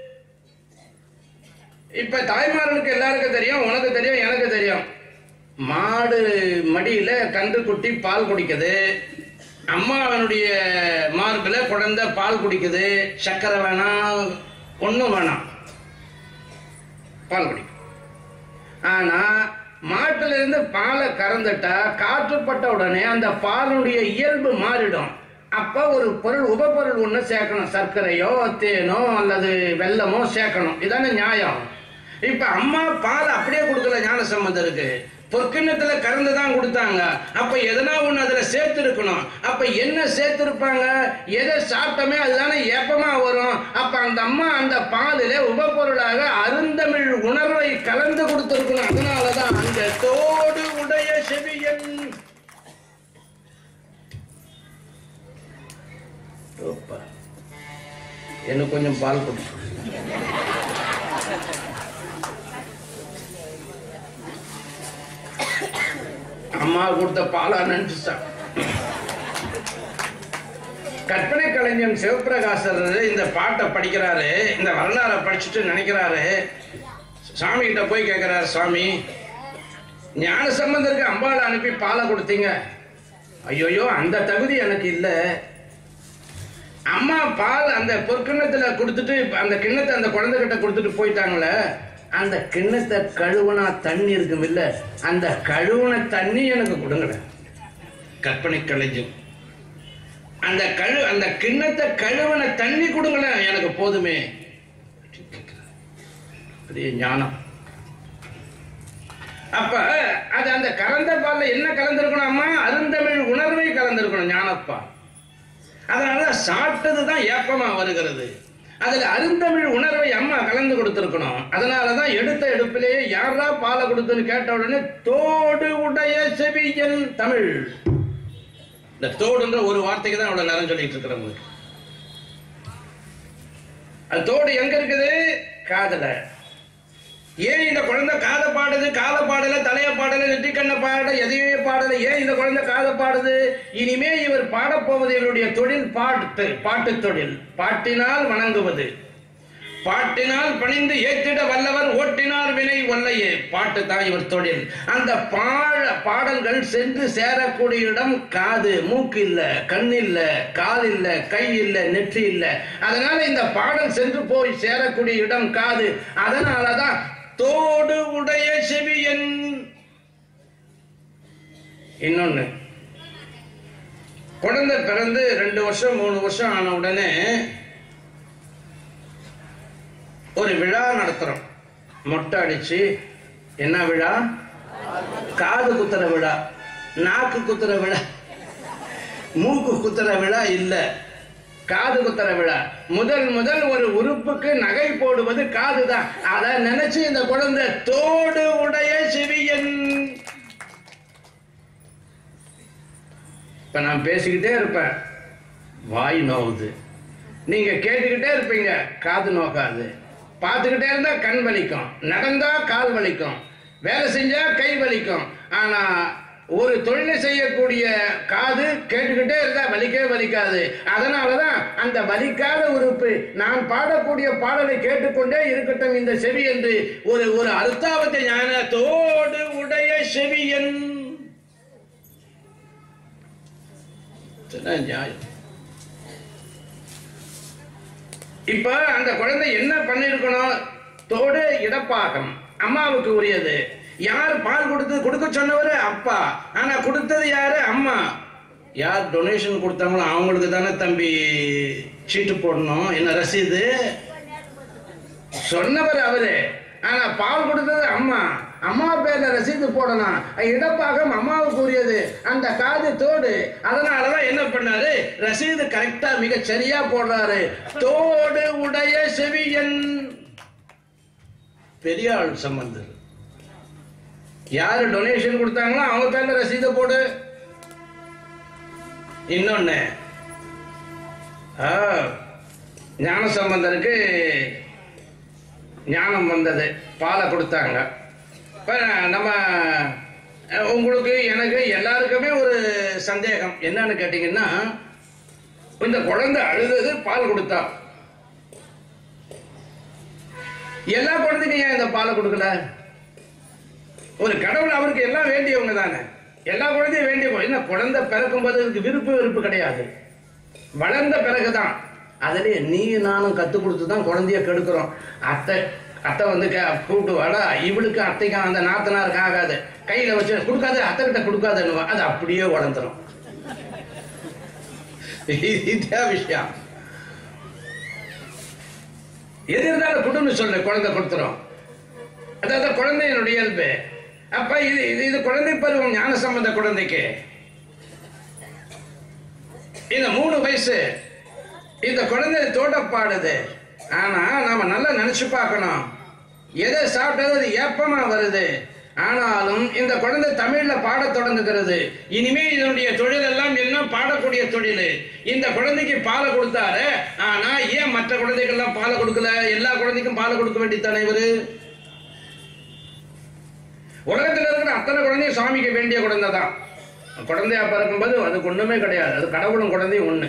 இப்ப தாய்மார்களுக்கு எல்லாருக்கும் தெரியும் உனக்கு தெரியும் எனக்கு தெரியும் மாடு மடியில கன்று குட்டி பால் குடிக்குது அம்மாவனுடைய மார்பில் குழந்தை பால் குடிக்குது சர்க்கரை வேணாம் ஒன்றும் வேணாம் பால் குடிக்கும் ஆனா மாட்டுல இருந்து பாலை கறந்துட்டா காற்றுப்பட்ட உடனே அந்த பாலுடைய இயல்பு மாறிடும் அப்ப ஒரு பொருள் உபபொருள் ஒண்ணு சேர்க்கணும் சர்க்கரையோ தேனோ அல்லது வெல்லமோ சேர்க்கணும் இதானே நியாயம் இப்ப அம்மா பால் அப்படியே கொடுக்கல ஞான சம்பந்தருக்கு பொற்கிண்ணத்துல கறந்து தான் கொடுத்தாங்க அப்ப எதனா ஒண்ணு அதுல சேர்த்து இருக்கணும் அப்ப என்ன சேர்த்து இருப்பாங்க எதை சாப்பிட்டோமே அதுதானே ஏப்பமா வரும் அப்ப அந்த அம்மா அந்த பாலில உபபொருளாக அருந்தமிழ் உணர்வை கலந்து கொடுத்திருக்கணும் அதனாலதான் அந்த தோடு உடைய செவியன் ஓப்பா. எனக்கு கொஞ்சம் பால் கொடு அம்மா கொடுத்த பாலா நினைச்சுட்டான் கற்பனை கலைஞன் சிவபிரகாசர் இந்த பாட்டை படிக்கிறாரு இந்த வரலாறை படிச்சுட்டு நினைக்கிறாரு சாமி கிட்ட போய் கேட்கிறாரு சாமி ஞான சம்பந்தருக்கு அம்பாளை அனுப்பி பாலை கொடுத்தீங்க ஐயோயோ அந்த தகுதி எனக்கு இல்லை அம்மா பால் அந்த பொற்கிண்ணத்துல கொடுத்துட்டு அந்த கிண்ணத்தை அந்த குழந்தைகிட்ட கொடுத்துட்டு போயிட்டாங்களே அந்த கிண்ணத்தை கழுவுனா தண்ணி இருக்கும் இல்ல அந்த கழுவுன தண்ணி எனக்கு கொடுங்கட கற்பனை கலைஞன் அந்த கழு அந்த கிண்ணத்தை கழுவுன தண்ணி கொடுங்களேன் எனக்கு போதுமே பெரிய ஞானம் அப்ப அது அந்த கலந்த பால்ல என்ன கலந்திருக்கணும் அம்மா அருந்தமிழ் உணர்வை கலந்திருக்கணும் ஞானப்பா அதனால சாப்பிட்டது தான் ஏப்பமா வருகிறது அதுல அருந்தமிழ் உணர்வை அம்மா கலந்து கொடுத்திருக்கணும் அதனாலதான் எடுத்த எடுப்பிலேயே யாரா பாலை கொடுத்துன்னு கேட்ட உடனே தோடு உடைய செவியன் தமிழ் இந்த தோடுன்ற ஒரு வார்த்தைக்கு தான் அவ்வளவு நேரம் சொல்லிட்டு இருக்கிறவங்க அது தோடு எங்க இருக்குது காதல ஏன் இந்த குழந்தை காதை பாடுது காலை பாடல தலைய பாடல நெற்றிக்கண்ண பாடல எதையுமே பாடல ஏன் இந்த குழந்தை காதை பாடுது இனிமே இவர் பாடப்போவது இவருடைய தொழில் பாட்டு பாட்டு தொழில் பாட்டினால் வணங்குவது பாட்டினால் பணிந்து ஏற்றிட வல்லவர் ஓட்டினார் வினை வல்லையே பாட்டு தான் இவர் தொழில் அந்த பாழ பாடல்கள் சென்று சேரக்கூடிய இடம் காது மூக்கு இல்ல கண் இல்ல கால் இல்ல கை இல்ல நெற்றி இல்ல அதனால இந்த பாடல் சென்று போய் சேரக்கூடிய இடம் காது அதனாலதான் தோடு உடைய செவியன் இன்னொன்னு குழந்தை பிறந்து ரெண்டு வருஷம் மூணு வருஷம் ஆன உடனே ஒரு விழா நடத்துறோம் மொட்டை அடிச்சு என்ன விழா காது குத்துற விழா நாக்கு குத்துற விழா மூக்கு குத்துற விழா இல்ல காது குத்துற விழா முதல் முதல் ஒரு உறுப்புக்கு நகை போடுவது காது தான் அதை நினைச்சு இந்த குழந்தை தோடு உடைய செவியன் இப்ப நான் பேசிக்கிட்டே இருப்பேன் வாய் நோவுது நீங்க கேட்டுக்கிட்டே இருப்பீங்க காது நோக்காது பார்த்துக்கிட்டே இருந்தா கண் வலிக்கும் நடந்தா கால் வலிக்கும் வேலை செஞ்சா கை வலிக்கும் ஆனா ஒரு தொழிலை செய்யக்கூடிய காது கேட்டுக்கிட்டே இருந்தா வலிக்கவே வலிக்காது அதனாலதான் அந்த வலிக்காத உறுப்பு நான் பாடக்கூடிய பாடலை கேட்டுக்கொண்டே இருக்கட்டும் இந்த செவி என்று ஒரு ஒரு அர்த்தாவத்தை ஞானத்தோடு உடைய செவியன் இதுதான் நியாயம் இப்ப அந்த குழந்தை என்ன பண்ணிருக்கணும் தோடு இடப்பாகம் அம்மாவுக்கு உரியது யார் பால் கொடுத்து கொடுக்க சொன்னவரு அப்பா ஆனா கொடுத்தது யாரு அம்மா யார் டொனேஷன் கொடுத்தாங்களோ அவங்களுக்கு தானே தம்பி சீட்டு போடணும் என்ன ரசீது சொன்னவர் அவரு ஆனா பால் கொடுத்தது அம்மா அம்மா பேர்ல ரசீது போடணும் இடப்பாகம் அம்மாவுக்கு உரியது அந்த காது தோடு அதனாலதான் என்ன பண்ணாரு ரசீது கரெக்டா மிக சரியா போடுறாரு தோடு உடைய செவியன் பெரியாள் சம்பந்தர் யாரு டொனேஷன் கொடுத்தாங்களோ அவங்க பேர்ல ரசீதை போடு இன்னொன்னு ஆ, ஞான சம்பந்தருக்கு ஞானம் வந்தது பாலை கொடுத்தாங்க இப்போ நம்ம அஹ், உங்களுக்கு எனக்கு எல்லாருக்குமே ஒரு சந்தேகம் என்னன்னு கேட்டிங்கன்னா இந்த குழந்தை அழுதது பால் கொடுத்தா எல்லா குழந்தைக்கும் ஏன் இந்த பாலை கொடுக்கல ஒரு கடவுள் அவருக்கு எல்லாம் வேண்டியவங்க தானே எல்லா குழந்தையும் வேண்டியவங்க என்ன குழந்தை பிறக்கும் போது அதுக்கு விருப்பு வெறுப்பு கிடையாது வளர்ந்த பிறகுதான் அதுலயே நீ நானும் கத்து கொடுத்து தான் குழந்தைய கெடுக்கிறோம் அத்தை அத்தை வந்து கே- கூப்பிட்டு வாடா இவளுக்கு அத்தைக்கும் அந்த நாத்தனாருக்கு ஆகாது கையில வச்சு கொடுக்காத அத்தை கிட்ட கொடுக்காதுன்னு அது அப்படியே வளர்ந்துரும் இதான் விஷயம் எது இருந்தாலும் குடுன்னு சொல்லு குழந்தை கொடுத்துரும் அதாவது குழந்தையினுடைய இயல்பு அப்ப இது இது இது குழந்தை பருவம் ஞான சம்பந்த குழந்தைக்கு இந்த மூணு வயசு இந்த குழந்தை தோட்ட பாடுது ஆனா நாம நல்லா நினைச்சு பார்க்கணும் எதை சாப்பிட்டது அது ஏப்பமா வருது ஆனாலும் இந்த குழந்தை தமிழ்ல பாடத் தொடங்குகிறது இனிமே இதனுடைய தொழில் எல்லாம் என்ன பாடக்கூடிய தொழில் இந்த குழந்தைக்கு பாலை கொடுத்தாரு ஆனா ஏன் மற்ற குழந்தைகள்லாம் பாலை கொடுக்கல எல்லா குழந்தைக்கும் பாலை கொடுக்க வேண்டிய தலைவர் உலகத்தில் இருக்கிற அத்தனை குழந்தையும் சாமிக்கு வேண்டிய குழந்தை தான் குழந்தையா பிறக்கும்போது அதுக்கு ஒண்ணுமே கிடையாது அது கடவுளும் குழந்தையும் ஒண்ணு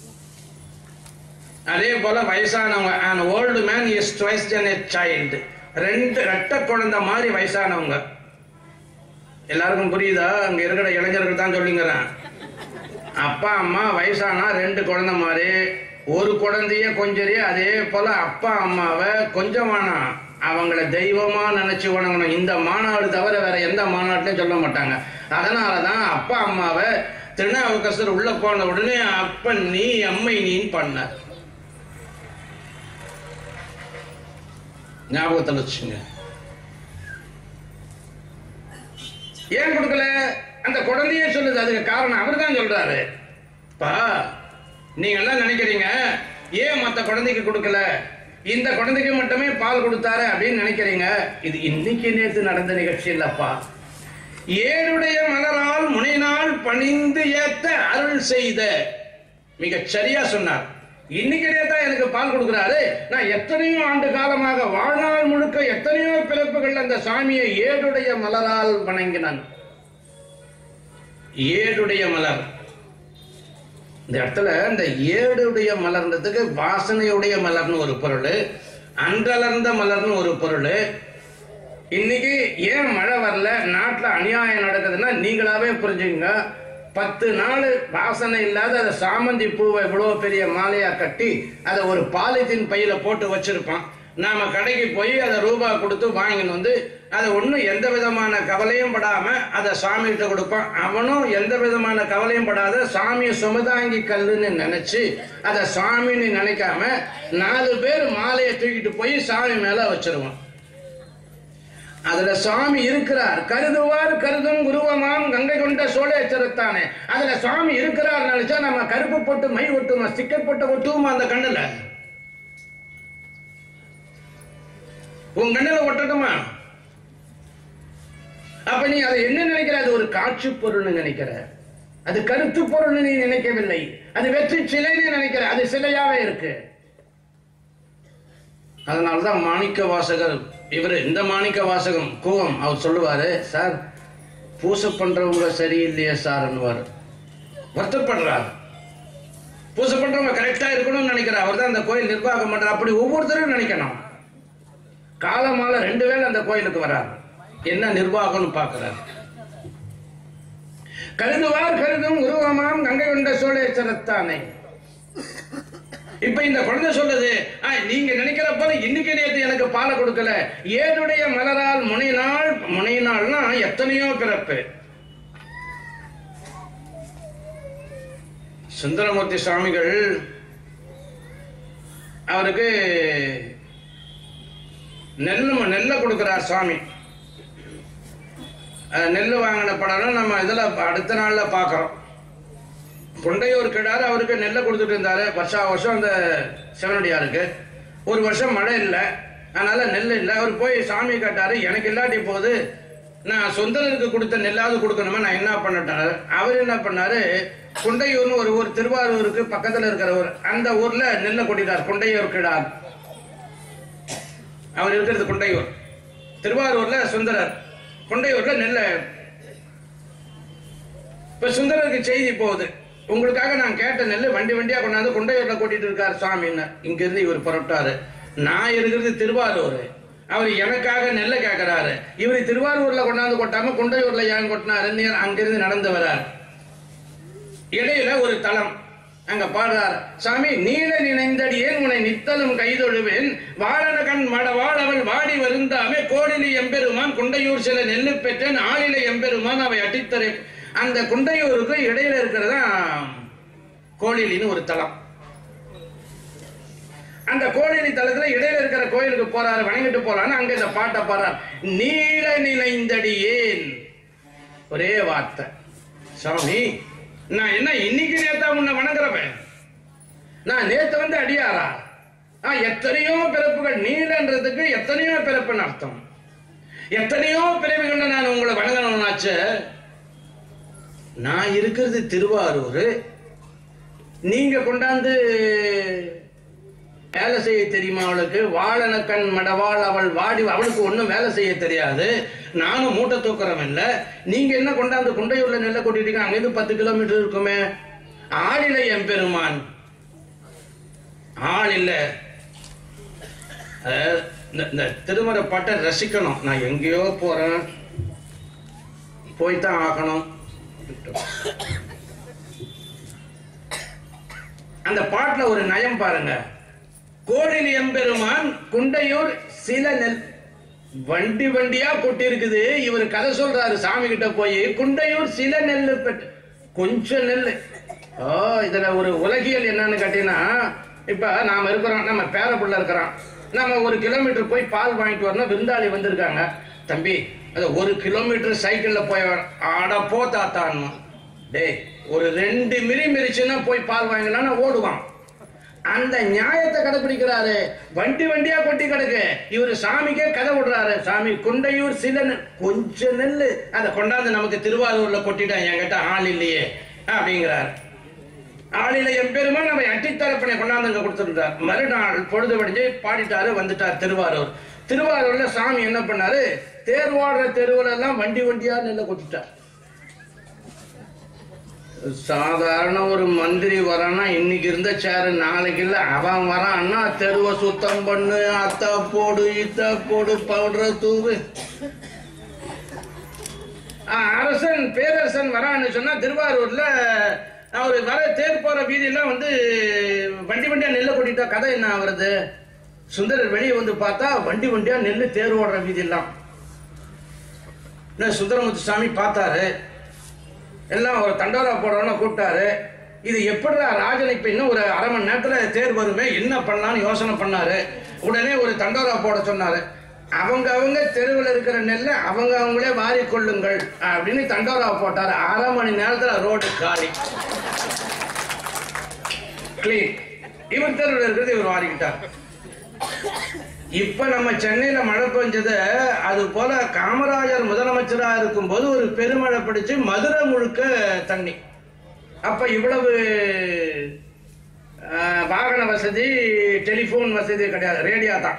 அதே போல வயசானவங்க an old man is twice than a child ரெண்டு ரெட்ட குழந்தை மாதிரி வயசானவங்க எல்லாருக்கும் புரியுதா அங்க இருக்கிற இளைஞர்கள் தான் சொல்லிங்கிறேன் அப்பா அம்மா வயசானா ரெண்டு குழந்தை மாதிரி ஒரு குழந்தைய கொஞ்சரி அதே போல அப்பா அம்மாவை கொஞ்சம் வேணாம் அவங்கள தெய்வமா நினைச்சு வணங்கணும் இந்த மாநாடு தவிர வேற எந்த மாநாட்டிலையும் சொல்ல மாட்டாங்க அதனாலதான் அப்பா அம்மாவை திருநாவுக்கரசர் உள்ள போன உடனே அப்பன் நீ அம்மை நீன்னு பண்ணார் ஞாபகத்தில் வச்சுங்க ஏன் கொடுக்கல அந்த குழந்தையே சொல்லுது அதுக்கு காரணம் அவர் தான் சொல்றாரு பா நீங்க எல்லாம் நினைக்கிறீங்க ஏன் மத்த குழந்தைக்கு கொடுக்கல இந்த குழந்தைக்கு மட்டுமே பால் கொடுத்தாரு அப்படின்னு நினைக்கிறீங்க இது இன்னைக்கு நேத்து நடந்த நிகழ்ச்சி இல்லப்பா ஏழுடைய மலரால் முனைநாள் பணிந்து ஏத்த அருள் செய்த மிகச் சரியா சொன்னார் இன்னைக்கு நேத்தா எனக்கு பால் கொடுக்கிறாரு நான் எத்தனையோ ஆண்டு காலமாக வாழ்நாள் முழுக்க எத்தனையோ பிறப்புகள் அந்த சாமியை ஏழுடைய மலரால் வணங்கினான் ஏழுடைய மலர் இந்த இடத்துல இந்த ஏடுடைய மலர்ன்றதுக்கு வாசனையுடைய மலர்னு ஒரு பொருள் அன்றலர்ந்த மலர்னு ஒரு பொருள் இன்னைக்கு ஏன் மழை வரல நாட்டுல அநியாயம் நடக்குதுன்னா நீங்களாவே புரிஞ்சுங்க பத்து நாள் வாசனை இல்லாத அந்த சாமந்தி பூவை இவ்வளவு பெரிய மாலையா கட்டி அதை ஒரு பாலித்தீன் பையில போட்டு வச்சிருப்பான் நாம கடைக்கு போய் அதை ரூபா கொடுத்து வாங்கின்னு வந்து அதை ஒன்றும் எந்த விதமான கவலையும் படாம அதை சாமிகிட்ட கொடுப்பான் அவனும் எந்த விதமான கவலையும் படாத சாமியை சுமதாங்கி கல்லுன்னு நினைச்சு அதை சாமின்னு நினைக்காம நாலு பேர் மாலையை தூக்கிட்டு போய் சாமி மேல வச்சிருவான் அதுல சுவாமி இருக்கிறார் கருதுவார் கருதும் குருவமாம் கங்கை கொண்ட சோழேச்சரத்தானே அதுல சுவாமி இருக்கிறார் நினைச்சா நம்ம கருப்பு போட்டு மை ஒட்டுமா ஸ்டிக்கர் போட்டு ஒட்டுவோமா அந்த கண்ணுல உன் கண்ணுல ஒட்டட்டுமா அப்ப நீ அதை என்ன நினைக்கிற அது ஒரு காட்சி பொருள்னு நினைக்கிற அது கருத்து பொருள்னு நீ நினைக்கவில்லை அது வெற்றி சிலைன்னு நினைக்கிற அது சிலையாவே இருக்கு அதனாலதான் மாணிக்க வாசகர் இவர் இந்த மாணிக்க வாசகம் கூவம் அவர் சொல்லுவாரு சார் பூசை பண்றவங்க சரியில்லையே சார்ன்னுவார் வருத்தப்படுறார் பூசை பண்றவங்க கரெக்டா இருக்கணும்னு நினைக்கிறார் அவர் தான் அந்த கோயில் நிர்வாகம் பண்றார் அப்படி ஒவ்வொருத்தரும் நினைக்கணும் காலமால ரெண்டு வேளை அந்த கோயிலுக்கு வரார் என்ன நிர்வாகம்னு பார்க்கிறார் கருதுவார் கருதும் உருவமாம் கங்கை கொண்ட சோழேச்சரத்தானே இப்ப இந்த குழந்தை சொல்லுது "ஆ, நீங்க நினைக்கிற போல இன்னைக்கு நேத்து எனக்கு பாலை கொடுக்கல ஏழுடைய மலரால் முனைநாள் முனைநாள்னா எத்தனையோ பிறப்பு சுந்தரமூர்த்தி சுவாமிகள் அவருக்கு நெல்லு நெல்லை கொடுக்கிறார் சுவாமி அஹ், நெல்லு வாங்கின படம் நம்ம இதுல அடுத்த நாள்ல பார்க்கிறோம் கொண்டையூர் கிடாரு அவருக்கு நெல்லை கொடுத்துட்டு இருந்தாரு வருஷா வருஷம் அந்த சிவனடியாருக்கு ஒரு வருஷம் மழை இல்லை அதனால நெல் இல்லை அவர் போய் சாமி கேட்டாரு எனக்கு இல்லாட்டி போது நான் சொந்தனுக்கு கொடுத்த நெல்லாவது கொடுக்கணுமா நான் என்ன பண்ணட்டாரு அவர் என்ன பண்ணாரு குண்டையூர்னு ஒரு ஊர் திருவாரூருக்கு பக்கத்துல இருக்கிற ஊர் அந்த ஊர்ல நெல்லை கொட்டிட்டார் குண்டையூர் கிடார் அவர் இருக்கிறது குண்டையூர் திருவாரூர்ல சுந்தரர் குண்டையூர்ல நெல்லை இப்ப சுந்தரருக்கு செய்தி போகுது உங்களுக்காக நான் கேட்ட நெல்லு வண்டி வண்டியா கொண்டாந்து குண்டையூர்ல கூட்டிட்டு இருக்காரு சுவாமின்னு இங்க இருந்து இவர் புறப்பட்டாரு நான் இருக்கிறது திருவாரூர் அவர் எனக்காக நெல்லை கேட்கிறாரு இவர் திருவாரூர்ல கொண்டாந்து கொட்டாம குண்டையூர்ல ஏன் கொட்டினாருன்னு அங்கிருந்து நடந்து வரார் இடையில ஒரு தலம் அங்க பாடுறார் சாமி நீல நினைந்தடி ஏன் உன்னை நித்தலும் கைதொழுவேன் வாழன கண் மட வாழவள் வாடி வருந்தாமே கோடிலி எம்பெருமான் குண்டையூர் சில நெல்லு பெற்றேன் ஆளில எம்பெருமான் அவை அடித்தரை அந்த குண்டையூருக்கு இடையில இருக்கிறதா கோழிலின்னு ஒரு தலம் அந்த கோழிலி தலத்துல இடையில இருக்கிற கோயிலுக்கு போறாரு வணங்கிட்டு போறான்னு அங்க இந்த பாட்டை பாடுறார் நீல நினைந்தடி ஏன் ஒரே வார்த்தை சாமி நான் என்ன இன்னைக்கு நேத்தா உன்னை வணங்குறவன் நான் நேத்து வந்து அடியாரா நான் எத்தனையோ பிறப்புகள் நீலன்றதுக்கு எத்தனையோ பிறப்புன்னு அர்த்தம் எத்தனையோ பிறவிகள் நான் உங்களை வணங்கணும்னாச்சு நான் இருக்கிறது திருவாரூர் நீங்க கொண்டாந்து வேலை செய்ய தெரியுமா அவளுக்கு வாழன கண் மடவாள் அவள் வாடி அவளுக்கு ஒன்றும் வேலை செய்ய தெரியாது நானும் மூட்டை தூக்குறவன் இல்ல நீங்க என்ன கொண்டாந்து குண்டையூர்ல நெல்லை கொட்டிட்டீங்க அங்கிருந்து பத்து கிலோமீட்டர் இருக்குமே ஆளில்லை எம்பெருமான் ஆள் இல்ல அஹ், இந்த- இந்த திருமறை பாட்டை ரசிக்கணும் நான் எங்கேயோ போறேன் போய்தான் ஆகணும் அந்த பாட்டுல ஒரு நயம் பாருங்க கோடில் எம்பெருமான் குண்டையூர் சில நெல் வண்டி வண்டியா கொட்டி இருக்குது இவர் கதை சொல்றாரு சாமி கிட்ட போய் குண்டையூர் சில நெல் பெற்று கொஞ்சம் நெல் ஓ இதுல ஒரு உலகியல் என்னன்னு கேட்டீங்கன்னா இப்ப நாம இருக்கிறோம் நம்ம பேர புள்ள இருக்கிறோம் நம்ம ஒரு கிலோமீட்டர் போய் பால் வாங்கிட்டு வரணும் விருந்தாளி வந்திருக்காங்க தம்பி அது ஒரு கிலோமீட்டர் சைக்கிள்ல போய் வர- அட போ தாத்தான்னு டேய் ஒரு ரெண்டு மிரி மிரிச்சுன்னா போய் பால் வாங்கலாம்னு ஓடுவான் அந்த நியாயத்தை கடைபிடிக்கிறாரு வண்டி வண்டியா கொட்டி கிடக்கு இவரு சாமிக்கே கதை விடுறாரு சாமி குண்டையூர் சில நெல் கொஞ்ச நெல்லு அதை கொண்டாந்து நமக்கு திருவாரூர்ல கொட்டிட்டான் என்கிட்ட ஆள் இல்லையே அப்படிங்கிறார் ஆளில எம்பெருமா நம்ம அட்டித்தரப்பனை கொண்டாந்து அங்க கொடுத்துருந்தார் மறுநாள் பொழுது வடிஞ்சு பாடிட்டாரு வந்துட்டார் திருவாரூர் திருவாரூர்ல சாமி என்ன பண்ணாரு தேர்வாடுற தெருவுல எல்லாம் வண்டி வண்டியா நெல்லை கொட்டிட்டார் சாதாரண ஒரு மந்திரி வரான்னா இன்னைக்கு இருந்த சேரு நாளைக்கு இல்ல அவன் வரான்னா தெருவை சுத்தம் பண்ணு அத்தா போடு இத்தா போடு பவுடர் தூவு ஆ, அரசன் பேரரசன் வரான்னு சொன்னா திருவாரூர்ல அவர் வர தேர் போற வீதியெல்லாம் வந்து வண்டி வண்டியா நெல்லை கொட்டிட்டா கதை என்ன வருது சுந்தரர் வெளியே வந்து பார்த்தா வண்டி வண்டியா நெல்லு தேர் ஓடுற வீதியெல்லாம் என்ன சுந்தரமுத்து சாமி பார்த்தாரு எல்லாம் ஒரு தண்டோரா போடணும்னு கூப்பிட்டாரு இது எப்படிடா ராஜன் இப்ப இன்னும் ஒரு அரை மணி நேரத்துல தேர் வருமே என்ன பண்ணலாம்னு யோசனை பண்ணாரு உடனே ஒரு தண்டோரா போட சொன்னாரு அவங்க அவங்க தெருவில் இருக்கிற நெல்லை அவங்க அவங்களே வாரி கொள்ளுங்கள் அப்படின்னு தண்டோரா போட்டாரு அரை மணி நேரத்துல ரோடு காலி கிளீன் இவர் தெருவில் இருக்கிறது இவர் வாரிக்கிட்டார் இப்ப நம்ம சென்னையில மழை பெஞ்சது அது போல காமராஜர் முதலமைச்சரா இருக்கும்போது ஒரு பெருமழை பிடிச்சு மதுரை முழுக்க தண்ணி அப்ப இவ்வளவு ஆஹ், வாகன வசதி டெலிபோன் வசதி கிடையாது ரேடியோ தான்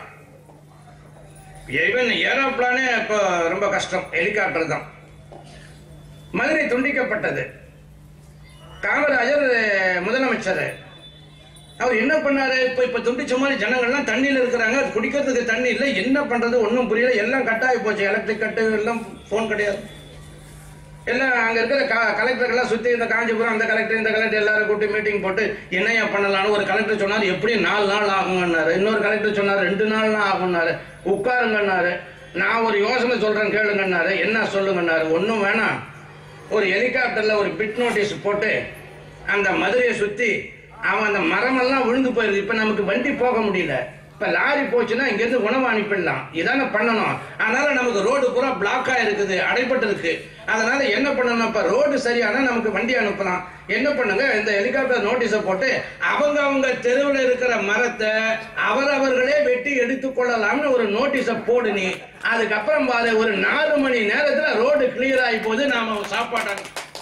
ஈவன் ஏரோப்ளானே இப்போ ரொம்ப கஷ்டம் ஹெலிகாப்டர் தான் மதுரை துண்டிக்கப்பட்டது காமராஜர் முதலமைச்சர் அவர் என்ன பண்ணாரு இப்ப இப்ப துண்டிச்ச மாதிரி ஜனங்கள்லாம் தண்ணியில இருக்கிறாங்க குடிக்கிறதுக்கு தண்ணி இல்லை என்ன பண்றது ஒன்றும் புரியல எல்லாம் கட்டாயி போச்சு எலக்ட்ரிக் கட்டு எல்லாம் ஃபோன் கிடையாது எல்லாம் அங்க இருக்கிற கலெக்டர்கள்லாம் சுத்தி இந்த காஞ்சிபுரம் அந்த கலெக்டர் இந்த கலெக்டர் எல்லாரும் கூட்டி மீட்டிங் போட்டு என்னையா பண்ணலாம்னு ஒரு கலெக்டர் சொன்னார் எப்படி நாலு நாள் ஆகுங்கன்னாரு இன்னொரு கலெக்டர் சொன்னார் ரெண்டு நாள் தான் ஆகும்னாரு உட்காருங்கன்னாரு நான் ஒரு யோசனை சொல்றேன் கேளுங்கன்னாரு என்ன சொல்லுங்கன்னாரு ஒன்றும் வேணாம் ஒரு ஹெலிகாப்டர்ல ஒரு பிட் நோட்டீஸ் போட்டு அந்த மதுரையை சுத்தி அவன் அந்த மரமெல்லாம் விழுந்து போயிருது இப்ப நமக்கு வண்டி போக முடியல இப்ப லாரி போச்சுன்னா இங்க இருந்து உணவு அனுப்பிடலாம் இதானே பண்ணணும் அதனால நமக்கு ரோடு பூரா பிளாக் இருக்குது அடைப்பட்டு இருக்கு அதனால என்ன பண்ணணும் இப்ப ரோடு சரியானா நமக்கு வண்டி அனுப்பலாம் என்ன பண்ணுங்க இந்த ஹெலிகாப்டர் நோட்டீஸை போட்டு அவங்க அவங்க தெருவில் இருக்கிற மரத்தை அவரவர்களே வெட்டி எடுத்துக் கொள்ளலாம்னு ஒரு நோட்டீஸை போடு நீ அதுக்கப்புறம் பாரு ஒரு நாலு மணி நேரத்துல ரோடு கிளியர் ஆகி போகுது நாம சாப்பாடு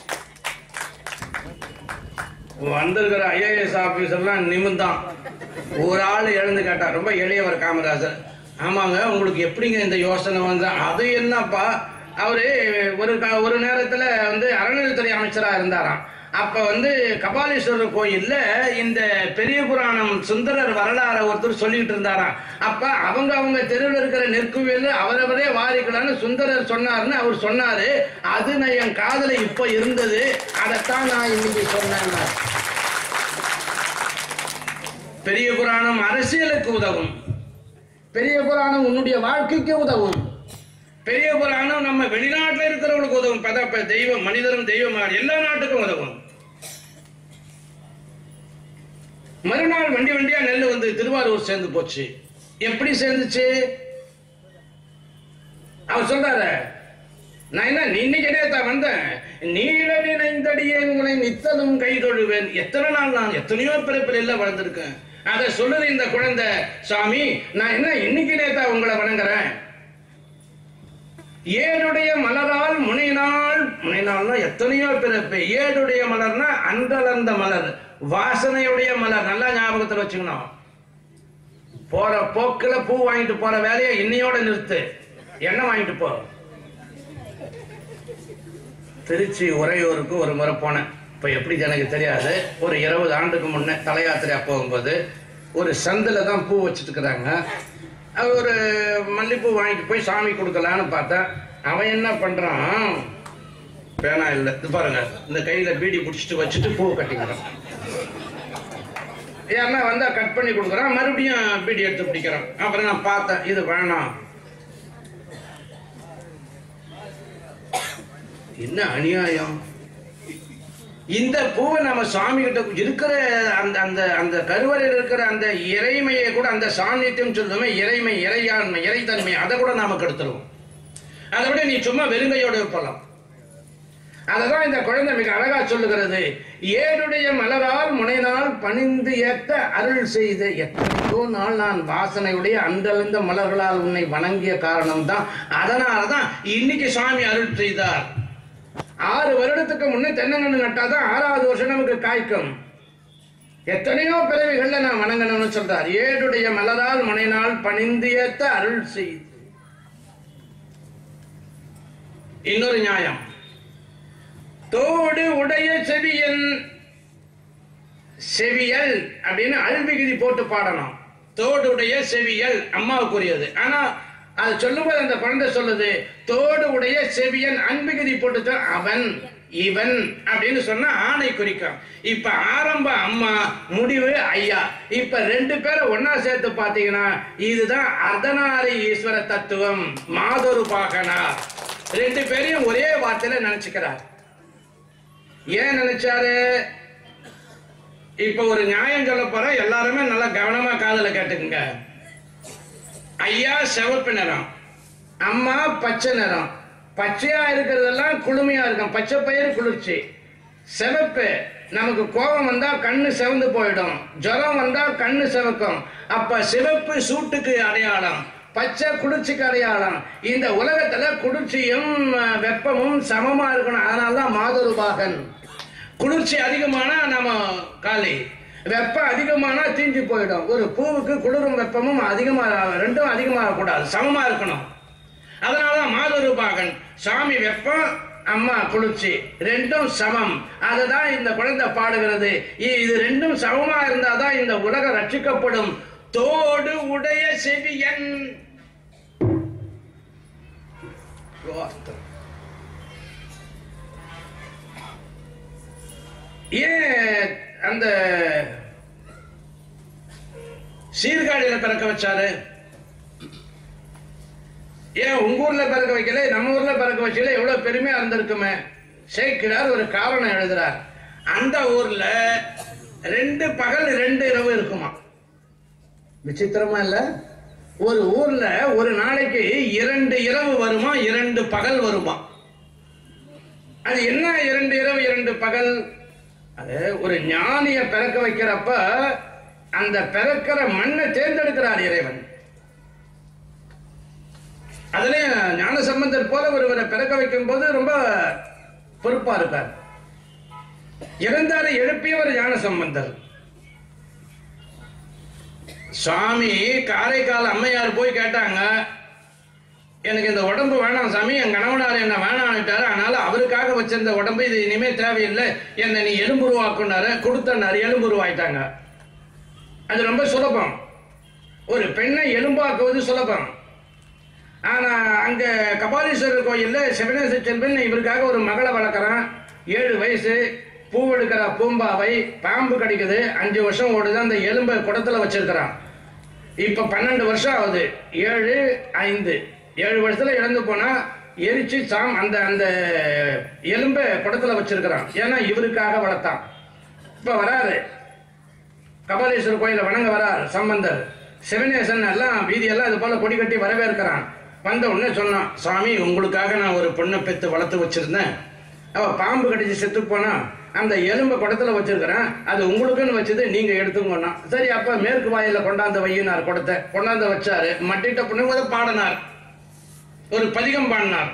வந்திருக்கிற ஐஏஎஸ் ஆபீசர்லாம் நிமிர்ந்தான் ஒரு ஆள் எழுந்து கேட்டார் ரொம்ப எளியவர் காமராஜர் ஆமாங்க உங்களுக்கு எப்படிங்க இந்த யோசனை வந்து அது என்னப்பா அவரு ஒரு க- ஒரு நேரத்துல வந்து அறநிலைத்துறை அமைச்சரா இருந்தாராம் அப்ப வந்து கபாலீஸ்வரர் கோயில்ல இந்த பெரிய புராணம் சுந்தரர் வரலாறை ஒருத்தர் சொல்லிட்டு இருந்தாராம் அப்ப அவங்க அவங்க தெருவில் இருக்கிற நெற்குவியல் அவரவரே வாரிக்கலாம்னு சுந்தரர் சொன்னாருன்னு அவர் சொன்னாரு அது நான் என் காதுல இப்ப இருந்தது அதைத்தான் நான் இன்னைக்கு சொன்னேன் பெரிய புராணம் அரசியலுக்கு உதவும் பெரிய புராணம் உன்னுடைய வாழ்க்கைக்கு உதவும் பெரிய புராணம் நம்ம வெளிநாட்டுல இருக்கிறவங்களுக்கு உதவும் பத ப- தெய்வம் மனிதரும் தெய்வம் எல்லா நாட்டுக்கும் உதவும் மறுநாள் வண்டி வண்டியா நெல் வந்து திருவாரூர் சேர்ந்து போச்சு எப்படி சேர்ந்துச்சு அவர் சொல்றாரு நான் என்ன நீ இன்னைக்கு நேத்தா வந்தேன் நீல நினைந்தடியே உங்களை நித்தலும் கை தொழுவேன் எத்தனை நாள் நான் எத்தனையோ பிறப்பில் எல்லாம் வளர்ந்துருக்கேன் அதை சொல்லுது இந்த குழந்தை சாமி நான் என்ன இன்னைக்கு நேத்தா உங்களை வணங்குறேன் ஏடுடைய மலரால் முனைநாள் முனைநாள்னா எத்தனையோ பிறப்பு ஏடுடைய மலர்னா அன்றலர்ந்த மலர் வாசனையுடைய மலர் நல்லா ஞாபகத்தில் வச்சுக்கணும் போற போக்குல பூ வாங்கிட்டு போற வேலையை இன்னையோட நிறுத்து எண்ணெய் வாங்கிட்டு போ திருச்சி உறையூருக்கு ஒரு முறை போனேன் இப்போ எப்படி எனக்கு தெரியாது ஒரு இருபது ஆண்டுக்கு முன்னே தல யாத்திரையா போகும்போது ஒரு சந்தில் தான் பூ வச்சுட்டு இருக்கிறாங்க அது ஒரு மல்லிப்பூ வாங்கிட்டு போய் சாமி கொடுக்கலான்னு பார்த்தேன் அவன் என்ன பண்ணுறான் பேனா இல்லை இது பாருங்க இந்த கையில் பீடி பிடிச்சிட்டு வச்சுட்டு பூ கட்டிக்கிறான் ஏன்னா வந்தா கட் பண்ணி கொடுக்குறான் மறுபடியும் பீடி எடுத்து பிடிக்கிறான் அப்புறம் நான் பார்த்தேன் இது வேணாம் என்ன அநியாயம் இந்த பூவை நம்ம சாமி கிட்ட இருக்கிற அந்த அந்த அந்த கருவறையில் இருக்கிற அந்த இறைமையை கூட அந்த சாநித்தியம் சொல்லுமே இறைமை இறையாண்மை இறைத்தன்மை அதை கூட நாம கெடுத்துருவோம் அதை விட நீ சும்மா வெறுங்கையோடு இருப்பலாம் அததான் இந்த குழந்தை மிக அழகா சொல்லுகிறது ஏனுடைய மலரால் முனைநாள் பணிந்து ஏத்த அருள் செய்த எத்தனையோ நாள் நான் வாசனையுடைய அந்தளந்த மலர்களால் உன்னை வணங்கிய காரணம் தான் அதனாலதான் இன்னைக்கு சுவாமி அருள் செய்தார் ஆறு வருடத்துக்கு முன்னே தென்னங்கன்று நட்டாதான் ஆறாவது வருஷம் நமக்கு காய்க்கும் எத்தனையோ பிறவிகள்ல நான் வணங்கணும்னு சொல்றார் ஏடுடைய மலரால் முனைநாள் பணிந்து ஏத்த அருள் செய்து இன்னொரு நியாயம் தோடு உடைய செவியன் செவியல் அப்படின்னு அல்விகுதி போட்டு பாடணும் தோடுடைய செவியல் அம்மாவுக்குரியது ஆனா அது சொல்லும்போது அந்த குழந்தை சொல்லுது தோடு உடைய செவியன் அன்பிகுதி போட்டு அவன் இவன் அப்படின்னு சொன்னா ஆணை குறிக்கும் இப்ப ஆரம்ப அம்மா முடிவு ஐயா இப்ப ரெண்டு பேரை ஒன்னா சேர்த்து பாத்தீங்கன்னா இதுதான் அர்த்தநாரி ஈஸ்வர தத்துவம் மாதொரு பாகனா ரெண்டு பேரையும் ஒரே வார்த்தையில நினைச்சுக்கிறார் ஏன் நினைச்சாரு இப்ப ஒரு நியாயம் சொல்ல போற எல்லாருமே நல்லா கவனமா காதுல கேட்டுக்குங்க ஐயா சிவப்பு நிறம் அம்மா பச்சை நிறம் பச்சையா இருக்கிறதெல்லாம் குளுமையா இருக்கும் பச்சை பயிர் குளிர்ச்சி சிவப்பு நமக்கு கோபம் வந்தா கண்ணு சிவந்து போயிடும் ஜுரம் வந்தா கண்ணு சிவக்கும் அப்ப சிவப்பு சூட்டுக்கு அடையாளம் பச்சை குளிர்ச்சிக்கு அடையாளம் இந்த உலகத்துல குளிர்ச்சியும் அஹ், வெப்பமும் சமமா இருக்கணும் அதனாலதான் மாதுருபாகன் குளிர்ச்சி அதிகமானா நம்ம காலி வெப்பம் அதிகமானா தீஞ்சு போயிடும் ஒரு பூவுக்கு குளிரும் வெப்பமும் அதிகமா ரெண்டும் அதிகமாக கூடாது சமமா இருக்கணும் அதனால மாதுருபாகன் சாமி வெப்பம் அம்மா குளிர்ச்சி ரெண்டும் சமம் அதுதான் இந்த குழந்தை பாடுகிறது இ- இது ரெண்டும் சமமா இருந்தாதான் இந்த உலகம் ரட்சிக்கப்படும் தோடு உடைய செவியன் வார்த்தை. ஏன் அந்த சீர்காழியில பிறக்க வச்சாரு ஏன் உங்க ஊர்ல பிறக்க வைக்கல நம்ம ஊர்ல பிறக்க வச்சல எவ்வளவு பெருமையா இருந்திருக்குமே சேர்க்கிறார் ஒரு காரணம் எழுதுறார் அந்த ஊர்ல ரெண்டு பகல் ரெண்டு இரவு இருக்குமா விசித்திரமா இல்ல ஒரு ஊர்ல ஒரு நாளைக்கு இரண்டு இரவு வருமா இரண்டு பகல் வருமா அது என்ன இரண்டு இரவு இரண்டு பகல் அது ஒரு ஞானிய பிறக்க வைக்கிறப்ப அந்த பிறக்கிற மண்ணை தேர்ந்தெடுக்கிறார் இறைவன் அதுலயும் ஞான சம்பந்தர் போல ஒருவரை பிறக்க வைக்கும் போது ரொம்ப பொறுப்பா இருக்கார் இறந்தாரை எழுப்பியவர் ஞான சம்பந்தர் சுவாமி காரைக்கால் அம்மையார் போய் கேட்டாங்க எனக்கு இந்த உடம்பு வேணாம் சாமி என் கணவனார் என்ன வேணான்னுட்டாரு அதனால அவருக்காக வச்சிருந்த உடம்பு இது இனிமே தேவையில்லை என்னை நீ எலும்புருவாக்குனாரு கொடுத்தனாரு எலும்புருவாயிட்டாங்க அது ரொம்ப சுலபம் ஒரு பெண்ணை எலும்பாக்குவது சுலபம் ஆனா அங்க கபாலீஸ்வரர் கோயில்ல சிவனேச செல்வன் இவருக்காக ஒரு மகளை வளர்க்குறான் ஏழு வயசு பூவெடுக்கிற பூம்பாவை பாம்பு கடிக்குது அஞ்சு வருஷம் ஓடுது அந்த எலும்பை குடத்துல வச்சிருக்கிறான் இப்ப பன்னெண்டு வருஷம் ஆகுது ஏழு ஐந்து ஏழு வருஷத்துல இறந்து போனா எரிச்சு சாம் அந்த அந்த எலும்பை குடத்துல வச்சிருக்கிறான் ஏன்னா இவருக்காக வளர்த்தான் இப்ப வராரு கபாலீஸ்வரர் கோயில வணங்க வரார் சம்பந்தர் சிவனேசன் எல்லாம் வீதியெல்லாம் இது போல கொடி கட்டி வரவேற்கிறான் வந்த உடனே சொன்னான் சாமி உங்களுக்காக நான் ஒரு பொண்ணை பெத்து வளர்த்து வச்சிருந்தேன் அவ பாம்பு கடிச்சு செத்து போனா அந்த எலும்பை குடத்துல வச்சிருக்கிறேன் அது உங்களுக்குன்னு வச்சது நீங்க எடுத்துக்கோனா சரி அப்ப மேற்கு வாயில கொண்டாந்து வையினார் குடத்தை கொண்டாந்து வச்சாரு மட்டிட்ட பொண்ணு அதை பாடினார் ஒரு பதிகம் பாடினார்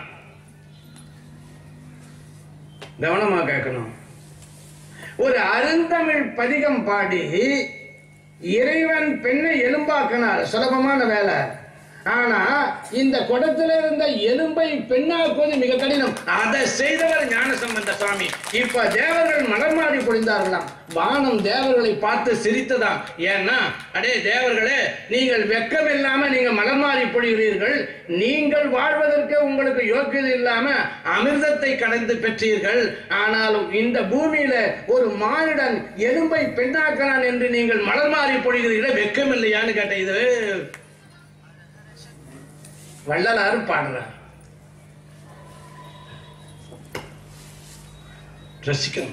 கவனமா கேட்கணும் ஒரு அருந்தமிழ் பதிகம் பாடி இறைவன் பெண்ணை எலும்பாக்கினார் சுலபமான வேலை ஆனா இந்த குடத்துல இருந்த எலும்பை பெண்ணாக்குவது மிக கடினம் அதை செய்தவர் ஞானசம்பந்த சுவாமி இப்ப தேவர்கள் மலர்மாடி பொழிந்தார்களாம் வானம் தேவர்களை பார்த்து சிரித்ததாம் ஏன்னா அடே தேவர்களே நீங்கள் வெக்கம் இல்லாம நீங்க மலர்மாடி பொழிகிறீர்கள் நீங்கள் வாழ்வதற்கு உங்களுக்கு யோக்கியது இல்லாம அமிர்தத்தை கடந்து பெற்றீர்கள் ஆனாலும் இந்த பூமியில ஒரு மானிடன் எலும்பை பெண்ணாக்கிறான் என்று நீங்கள் மலர்மாறி பொழிகிறீர்கள் வெக்கம் இல்லையான்னு கேட்ட இது வள்ளலாறு பாடுறார் ரசிக்கணும்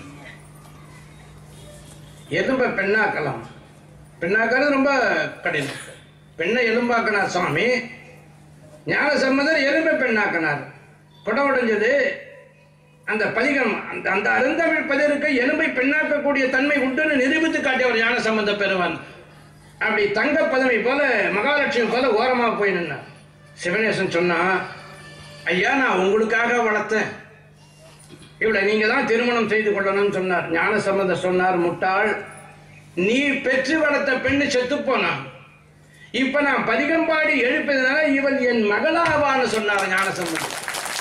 எலும்பை பெண்ணாக்கலாம் பெண்ணாக்கிறது ரொம்ப கடினம் பெண்ணை எலும்பாக்கினார் சுவாமி ஞான சம்பந்தர் எலும்பை பெண்ணாக்கினார் குடம் உடைஞ்சது அந்த பதிகம் அந்த அந்த அருந்தமிழ் பதிருக்கு எலும்பை பெண்ணாக்கக்கூடிய தன்மை உண்டுன்னு நிரூபித்து காட்டியவர் ஞான சம்பந்த பெருவன் அப்படி தங்க பதமை போல மகாலட்சுமி போல ஓரமாக போய் நின்னார் சிவனேசன் சொன்னா ஐயா நான் உங்களுக்காக வளர்த்தேன் இவளை நீங்க தான் திருமணம் செய்து கொள்ளணும்னு சொன்னார் ஞான சம்பந்தர் சொன்னார் முட்டாள் நீ பெற்று வளர்த்த பெண்ணு செத்து போனான் இப்ப நான் பதிகம்பாடி எழுப்பதனால இவள் என் மகளாவான்னு சொன்னார் ஞான சம்பந்தர்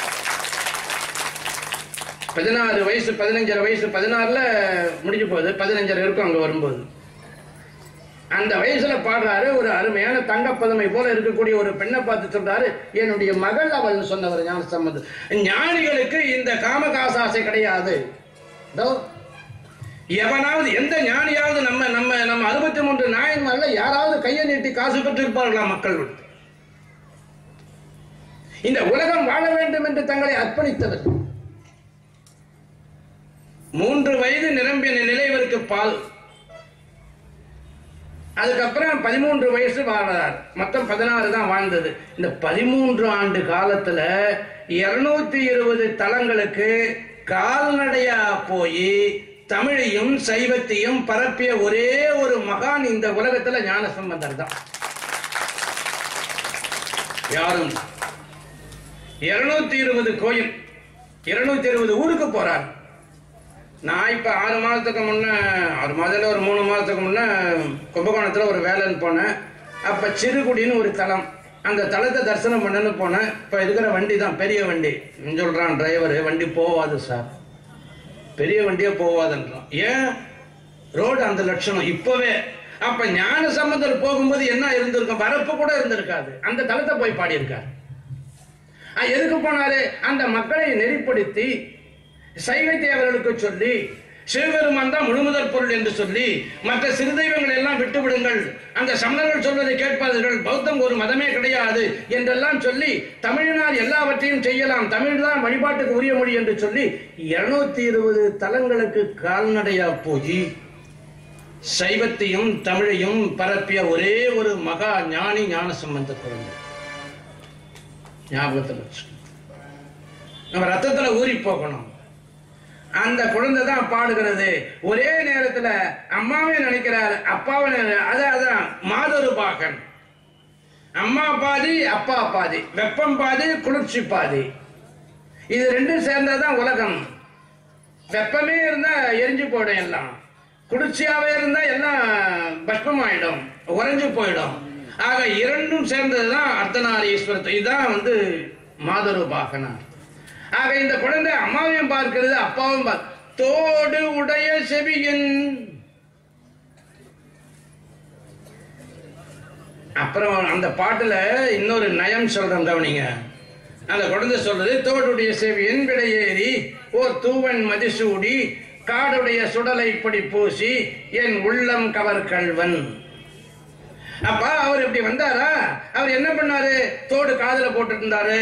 பதினாறு வயசு பதினஞ்சரை வயசு பதினாறுல முடிஞ்சு போகுது பதினஞ்சரை இருக்கும் அங்க வரும்போது அந்த வயசுல பாடுறாரு ஒரு அருமையான தங்கப்பதமை போல இருக்கக்கூடிய ஒரு பெண்ணை பார்த்து சொல்றாரு என்னுடைய மகள் அவள் சொன்னவர் ஞான சம்பந்தர் ஞானிகளுக்கு இந்த காமகாசாசை கிடையாது இதோ, எவனாவது எந்த ஞானியாவது நம்ம நம்ம நம்ம அறுபத்தி மூன்று நாயன்மார்ல யாராவது கையை நீட்டி காசு பெற்றிருப்பார்களா மக்கள் இந்த உலகம் வாழ வேண்டும் என்று தங்களை அர்ப்பணித்தவர் மூன்று வயது நிரம்பிய நிலை இவருக்கு பால் அதுக்கப்புறம் பதிமூன்று வயசு வாழ்றார் மொத்தம் பதினாறு தான் வாழ்ந்தது இந்த பதிமூன்று ஆண்டு காலத்துல இருநூத்தி இருபது தலங்களுக்கு கால்நடையா போய் தமிழையும் சைவத்தையும் பரப்பிய ஒரே ஒரு மகான் இந்த உலகத்துல ஞான சம்பந்தர் தான் யாரும் இருநூத்தி இருபது கோயில் இருநூத்தி இருபது ஊருக்கு போறார் நான் இப்ப ஆறு மாதத்துக்கு முன்ன ஆறு மாதத்துல ஒரு மூணு மாதத்துக்கு முன்ன கும்பகோணத்துல ஒரு வேலைன்னு போனேன் அப்ப சிறுகுடின்னு ஒரு தலம் அந்த தலத்தை தரிசனம் பண்ணன்னு போனேன் இப்ப இருக்கிற வண்டி தான் பெரிய வண்டி சொல்றான் டிரைவர் வண்டி போவாது சார் பெரிய வண்டியே போவாதுன்றான் ஏன் ரோடு அந்த லட்சணம் இப்பவே அப்ப ஞான சம்பந்தர் போகும்போது என்ன இருந்திருக்கும் வரப்பு கூட இருந்திருக்காது அந்த தலத்தை போய் பாடியிருக்காரு அஹ் எதுக்கு போனாரு அந்த மக்களை நெறிப்படுத்தி சைவத்தை அவர்களுக்கு சொல்லி சிவபெருமான் தான் முழுமுதற் பொருள் என்று சொல்லி மற்ற சிறு தெய்வங்களை எல்லாம் விட்டு விடுங்கள் அந்த சமணர்கள் சொல்வதை கேட்பார்கள் பௌத்தம் ஒரு மதமே கிடையாது என்றெல்லாம் சொல்லி தமிழினால் எல்லாவற்றையும் செய்யலாம் தமிழ் தான் வழிபாட்டுக்கு உரிய மொழி என்று சொல்லி இருநூத்தி இருபது தலங்களுக்கு கால்நடையா போய் சைவத்தையும் தமிழையும் பரப்பிய ஒரே ஒரு மகா ஞானி ஞான சம்பந்த குழந்தை ஞாபகத்தில் வச்சுக்கணும் நம்ம ரத்தத்துல ஊறி போகணும் அந்த குழந்தை தான் பாடுகிறது ஒரே நேரத்துல அம்மாவே நினைக்கிறார் அப்பாவை நினை- அதான் அதான் மாதொரு பாகன் அம்மா பாதி அப்பா பாதி வெப்பம் பாதி குளிர்ச்சி பாதி இது ரெண்டும் சேர்ந்தாதான் உலகம் வெப்பமே இருந்தா எரிஞ்சு போயிடும் எல்லாம் குளிர்ச்சியாவே இருந்தா எல்லாம் பஸ்மமாயிடும் உறைஞ்சு போயிடும் ஆக இரண்டும் சேர்ந்ததுதான் அர்த்தநாரீஸ்வரத்தை இதுதான் வந்து மாதரு பாகனார் ஆக இந்த குழந்தை அம்மாவையும் பார்க்கிறது அப்பாவும் பார் தோடு உடைய செவியன் அப்புறம் அந்த பாட்டுல இன்னொரு நயம் சொல்றேன் கவனிங்க அந்த குழந்தை சொல்றது தோடுடைய செவியன் விடையேறி ஓர் தூவன் மதிசூடி காடுடைய சுடலை இப்படி பூசி என் உள்ளம் கவர் கள்வன் அப்பா அவர் இப்படி வந்தாரா அவர் என்ன பண்ணாரு தோடு காதுல போட்டுட்டு இருந்தாரு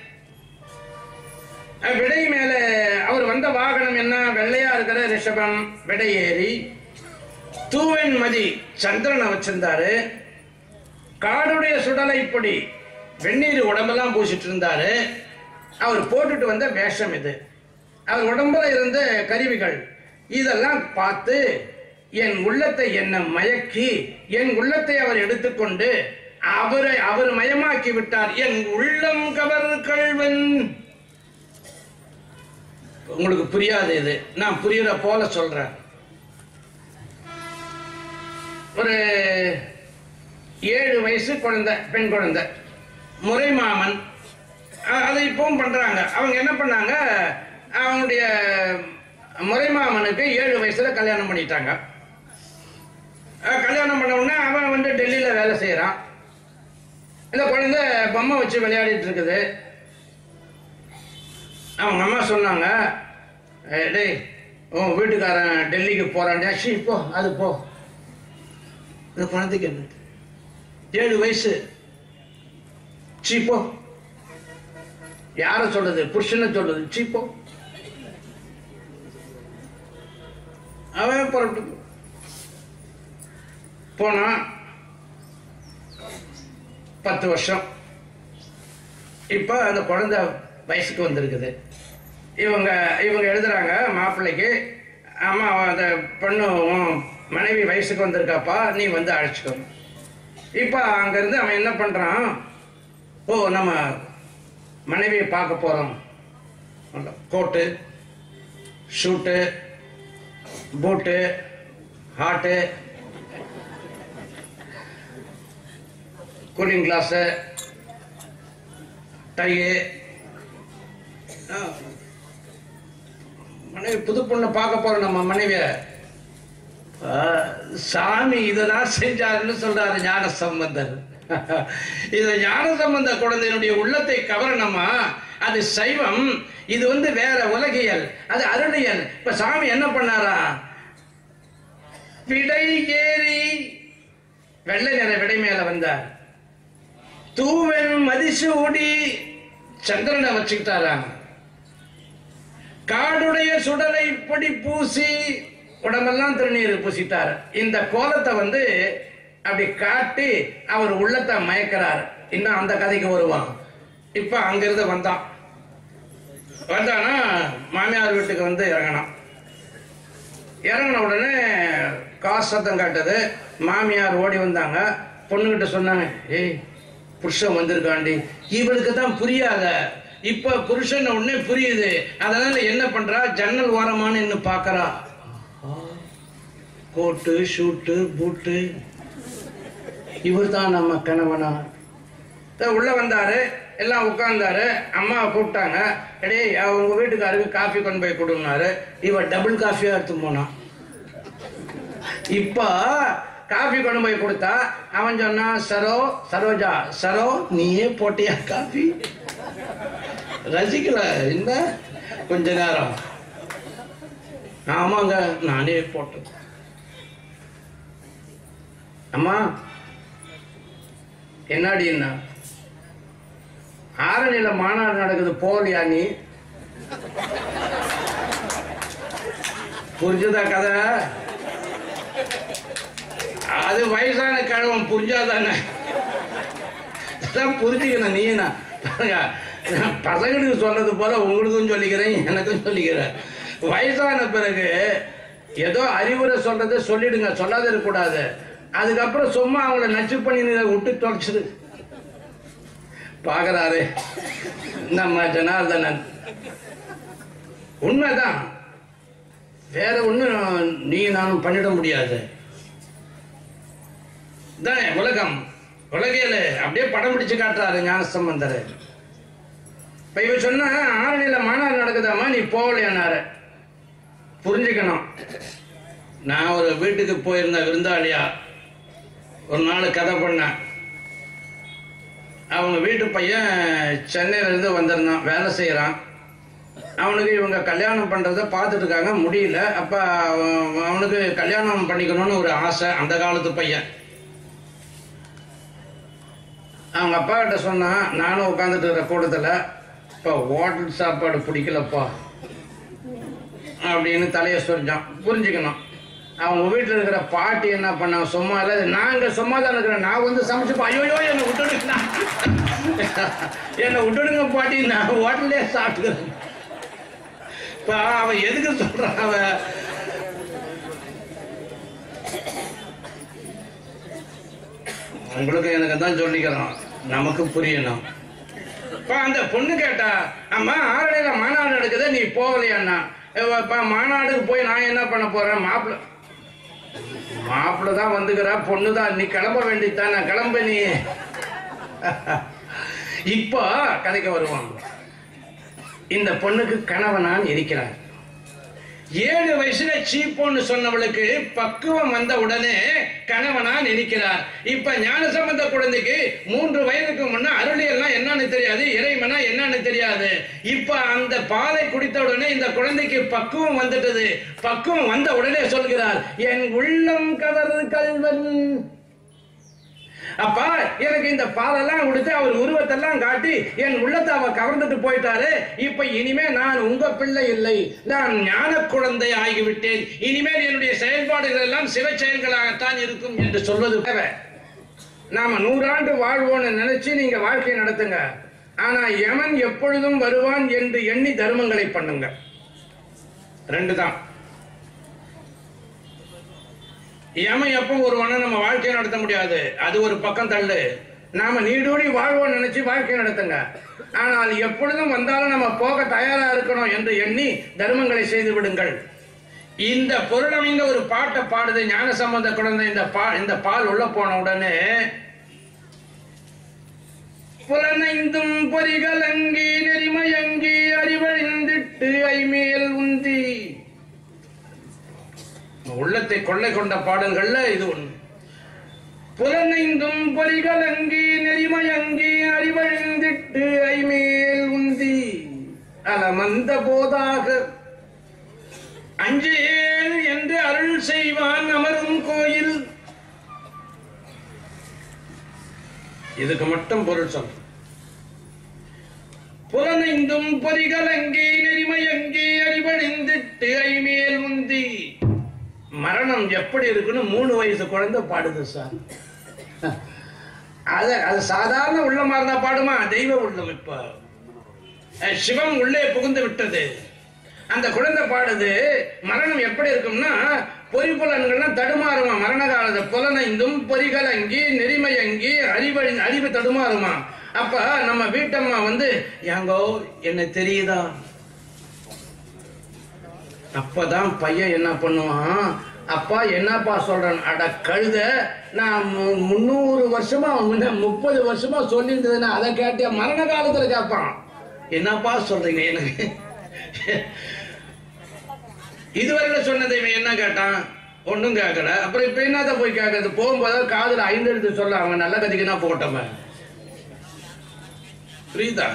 அஹ் விடை மேல அவர் வந்த வாகனம் என்ன வெள்ளையா இருக்கிற ரிஷபம் விடை ஏறி தூவன் மதி சந்திரனை வச்சிருந்தாரு காடுடைய சுடலை பொடி வெந்நீர் உடம்பெல்லாம் பூசிட்டு இருந்தாரு அவர் போட்டுட்டு வந்த வேஷம் இது அவர் உடம்புல இருந்த கருவிகள் இதெல்லாம் பார்த்து என் உள்ளத்தை என்ன மயக்கி என் உள்ளத்தை அவர் எடுத்துக்கொண்டு அவரை அவர் மயமாக்கி விட்டார் என் உள்ளம் கவர் கள்வன் உங்களுக்கு புரியாது இது நான் புரியுற போல சொல்றேன் ஒரு ஏழு வயசு குழந்தை பெண் குழந்தை முறை மாமன் அ- அதை இப்பவும் பண்றாங்க அவங்க என்ன பண்ணாங்க அவங்களுடைய முறை மாமனுக்கு ஏழு வயசுல கல்யாணம் பண்ணிட்டாங்க அஹ் கல்யாணம் பண்ண உடனே அவன் வந்து டெல்லியில வேலை செய்யறான் இந்த குழந்தை பொம்மை வச்சு விளையாடிட்டு இருக்குது அவங்க அம்மா சொன்னாங்க "ஏய், டேய் உன் வீட்டுக்காரன் டெல்லிக்கு போறான்டா ஷீ போ அது போ இந்த குழந்தைக்கு என்ன ஏழு வயசு சீ போ யார சொல்றது புருஷனை சொல்றது சீ போ அவன் புறப்பட்டு போனா பத்து வருஷம் இப்போ அந்த குழந்தை வயசுக்கு வந்திருக்குது இவங்க இவங்க எழுதுறாங்க மாப்பிள்ளைக்கு அம்மா அந்த பொண்ணு உன் மனைவி வயசுக்கு வந்திருக்காப்பா நீ வந்து அழைச்சிக்கோ இப்போ அங்கேருந்து அவன் என்ன பண்ணுறான் ஓ நம்ம மனைவியை பார்க்க போகிறோம் coat suit boot hat cooling glass tie மனைவி புது பொண்ணை பார்க்க போறோம் நம்ம மனைவிய ஆ, சாமி இதெல்லாம் செஞ்சாருன்னு சொல்றாரு ஞான சம்பந்தர் இது ஞான சம்பந்த குழந்தையினுடைய உள்ளத்தை கவரணுமா அது சைவம் இது வந்து வேற உலகியல் அது அருளியல் இப்ப சாமி என்ன பண்ணாரா விடை ஏறி வெள்ளை நிற விடை மேல வந்தார் தூவன் மதிசூடி சந்திரனை வச்சுக்கிட்டாராம் காடுடைய சுடலை பொடி பூசி உடம்பெல்லாம் திருநீர் பூசிட்டார் இந்த கோலத்தை வந்து அப்படி காட்டி அவர் உள்ளத்தை மயக்கிறார் இன்னும் அந்த கதைக்கு வருவான் இப்ப அங்கிருந்து வந்தான் வந்தானா மாமியார் வீட்டுக்கு வந்து இறங்கினான் இறங்கின உடனே காசு சத்தம் காட்டுது மாமியார் ஓடி வந்தாங்க பொண்ணுகிட்ட சொன்னாங்க ஏய் புருஷன் வந்திருக்காண்டி இவளுக்கு தான் புரியாத இப்ப புருஷன் உடனே புரியுது அதனால என்ன பண்றா ஜன்னல் ஓரமானு இன்னும் பாக்குறா கோட்டு ஷூட்டு பூட்டு இவர் தான் நம்ம கணவனா தான் உள்ள வந்தாரு எல்லாம் உட்கார்ந்தாரு அம்மாவை கூப்பிட்டாங்க டேய் உங்க வீட்டுக்காருக்கு காஃபி கொண்டு போய் கொடுனாரு இவ டபுள் காஃபியா எடுத்து போனான் இப்ப காஃபி கொண்டு போய் கொடுத்தா அவன் சொன்னான் சரோ சரோஜா சரோ நீயே போட்டியா காஃபி ரசிக்கல என்ன கொஞ்ச நேரம் ஆமாங்க நானே போட்டேன் அம்மா என்னடின்னா ஆரணியில மாநாடு நடக்குது போகலையா நீ புரிஞ்சுதா கதை அது வயசான கழவன் புரிஞ்சாதானே இதெல்லாம் புரிஞ்சுக்கணும் நீனா பாருங்க நான் பசங்களுக்கு சொல்றது போல உங்களுக்கும் சொல்லிக்கிறேன் எனக்கும் சொல்லிக்கிறேன் வயசான பிறகு ஏதோ அறிவுரை சொல்றதை சொல்லிடுங்க சொல்லாத இருக்கக்கூடாது அதுக்கப்புறம் சும்மா அவங்கள நச்சு பண்ணி நீ விட்டு தொலைச்சிரு பாக்குறாரு நம்ம ஜனார்தனன் உண்மைதான் வேற ஒண்ணும் நீ நானும் பண்ணிட முடியாது தானே உலகம் உலகையில அப்படியே படம் பிடிச்சு காட்டுறாரு ஞானசம்பந்தர் இப்ப இவ சொன்னா ஆரணியில மாநாடு நடக்குதாமா நீ போகலையானாரு புரிஞ்சுக்கணும் நான் ஒரு வீட்டுக்கு போயிருந்த விருந்தாளியா ஒரு நாள் கதை பண்ணேன் அவங்க வீட்டு பையன் சென்னையில இருந்து வந்திருந்தான் வேலை செய்யறான் அவனுக்கு இவங்க கல்யாணம் பண்றத பார்த்துட்டு இருக்காங்க முடியல அப்ப அவன் அவனுக்கு கல்யாணம் பண்ணிக்கணும்னு ஒரு ஆசை அந்த காலத்து பையன் அவங்க அப்பா கிட்ட சொன்னான் நானும் உட்காந்துட்டு இருக்கிற கூட்டத்தில் இப்போ ஹோட்டல் சாப்பாடு பிடிக்கலப்பா அப்படின்னு தலையை சொரிஞ்சான் புரிஞ்சுக்கணும் அவங்க வீட்டில் இருக்கிற பாட்டி என்ன பண்ணாங்க சும்மா இல்லை நாங்கள் சும்மா தான் இருக்கிறேன் நான் வந்து சமைச்சுப்பா ஐயோ என்னை விட்டுடுங்க என்னை விட்டுடுங்க பாட்டி நான் ஹோட்டல்லே சாப்பிட்டுக்கிறேன் இப்போ அவன் எதுக்கு சொல்கிறான் அவன் உங்களுக்கு எனக்கு தான் சொல்லிக்கிறோம் நமக்கு புரியணும் இப்போ அந்த பொண்ணு கேட்டா அம்மா ஆரடையில மாநாடு நடக்குது நீ போகலையாண்ணா இப்போ மாநாடுக்கு போய் நான் என்ன பண்ண போறேன் மாப்பிள்ள மாப்பிள்ள தான் வந்துக்கிறா பொண்ணு தான் நீ கிளம்ப வேண்டியதானே கிளம்ப நீ இப்போ கதைக்கு வருவாங்க இந்த பொண்ணுக்கு கணவனான் இருக்கிறார் ஏழு வயசுல சீப்போன்னு சொன்னவளுக்கு பக்குவம் வந்த உடனே கணவனா நினைக்கிறார் இப்ப ஞான சம்பந்த குழந்தைக்கு மூன்று வயதுக்கு முன்ன அருளியல்னா என்னன்னு தெரியாது இறைவனா என்னன்னு தெரியாது இப்ப அந்த பாலை குடித்த உடனே இந்த குழந்தைக்கு பக்குவம் வந்துட்டது பக்குவம் வந்த உடனே சொல்கிறார் என் உள்ளம் கவரு கல்வன் அப்பா எனக்கு இந்த பாலெல்லாம் கொடுத்து அவர் உருவத்தெல்லாம் காட்டி என் உள்ளத்தை அவ கவர்ந்துட்டு போயிட்டாரு இப்ப இனிமே நான் உங்க பிள்ளை இல்லை நான் ஞான குழந்தை ஆகிவிட்டேன் இனிமேல் என்னுடைய செயல்பாடுகள் எல்லாம் சிவ செயல்களாகத்தான் இருக்கும் என்று சொல்வது தேவை நாம நூறாண்டு வாழ்வோம்னு நினைச்சு நீங்க வாழ்க்கை நடத்துங்க ஆனா யமன் எப்பொழுதும் வருவான் என்று எண்ணி தர்மங்களை பண்ணுங்க ரெண்டு தான் யமன் எப்போ ஒருவனை நம்ம வாழ்க்கையை நடத்த முடியாது அது ஒரு பக்கம் தள்ளு நாம நீடூடி வாழ்வோம் நினைச்சு வாழ்க்கை நடத்துங்க ஆனால் எப்பொழுதும் வந்தாலும் நம்ம போக தயாரா இருக்கணும் என்று எண்ணி தர்மங்களை செய்து விடுங்கள் இந்த பொருளமைந்த ஒரு பாட்டை பாடுது ஞான சம்பந்த குழந்தை இந்த பா இந்த பால் உள்ள போன உடனே புலனைந்தும் பொறிகளங்கி நெறிமயங்கி அறிவழிந்திட்டு ஐமேல் உந்தி உள்ளத்தை கொள்ளை கொண்ட பாடல்கள்ல இது ஒண்ணு புலனைந்தும் பொறிகளங்கி நெறிமயங்கி அறிவழிந்திட்டு ஐமேல் உந்தி அலமந்த போதாக அஞ்சேல் என்று அருள் செய்வான் அமரும் கோயில் இதுக்கு மட்டும் பொருள் சொல் புலனைந்தும் பொறிகளங்கி நெறிமயங்கி அறிவழிந்திட்டு ஐமேல் உந்தி மரணம் எப்படி இருக்குன்னு மூணு வயசு குழந்தை பாடுது சார் அது அது சாதாரண உள்ளமா இருந்தா பாடுமா தெய்வ உள்ளம் இப்ப அஹ் சிவம் உள்ளே புகுந்து விட்டது அந்த குழந்தை பாடுது மரணம் எப்படி இருக்கும்னா பொறிப்புலன்கள்லாம் தடுமாறுமா மரண காலத்தை புலனைந்தும் பொறிகளங்கி நெறிமையங்கி அறிவழி அறிவு தடுமாறுமா அப்ப நம்ம வீட்டம்மா வந்து ஏங்கோ என்ன தெரியுதா அப்பதான் பையன் என்ன பண்ணுவான் அப்பா என்னப்பா சொல்றேன் அட கழுத நான் மு- முந்நூறு வருஷமா முன்ன முப்பது வருஷமா சொல்லியிருந்ததுன்னா அதை கேட்டிய மரண காலத்துல கேட்பான் என்னப்பா சொல்றீங்க எனக்கு இதுவரையில சொன்னதை இவன் என்ன கேட்டான் ஒண்ணும் கேட்கல அப்புறம் இப்ப என்னத்த போய் கேட்கறது போகும்போது காதுல ஐந்து எழுத்து சொல்ல அவன் நல்ல கதைக்கு தான் போட்டவன் புரியுதா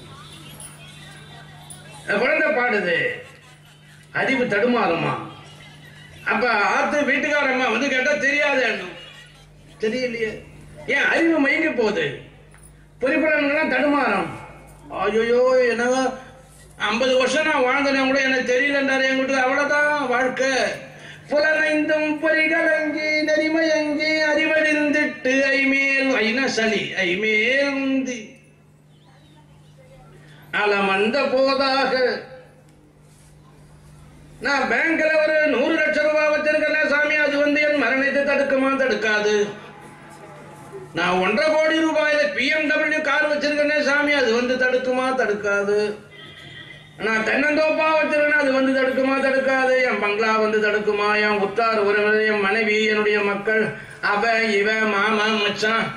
அந்த குழந்தை பாடுது அறிவு தடுமாறுமா அப்ப ஆத்து வீட்டுக்காரம்மா வந்து கேட்டா தெரியாது தெரியலையே ஏன் அறிவு மயங்கி போகுது பொறிப்படங்கள்லாம் தடுமாறும் ஐயோ என்னவோ ஐம்பது வருஷம் நான் வாழ்ந்தேன் கூட எனக்கு தெரியலன்றாரு என்கிட்ட அவ்வளவுதான் வாழ்க்கை புலனைந்தும் பொறிகளங்கி நெறிமயங்கி அறிவழிந்திட்டு ஐமேல் ஐன சளி ஐமேல் உந்தி அலமந்த போதாக நான் பேங்க்ல ஒரு நூறு லட்சம் ரூபாய் வச்சிருக்கேன் சாமி அது வந்து என் மரணத்தை தடுக்குமா தடுக்காது நான் ஒன்றரை கோடி ரூபாயில பிஎம்டபிள்யூ கார் வச்சிருக்கேன் சாமி அது வந்து தடுக்குமா தடுக்காது நான் தென்னந்தோப்பா வச்சிருக்கேன் அது வந்து தடுக்குமா தடுக்காது என் பங்களா வந்து தடுக்குமா என் உத்தார் உறவு என் மனைவி என்னுடைய மக்கள் அவன் இவன் மாமன் மச்சான்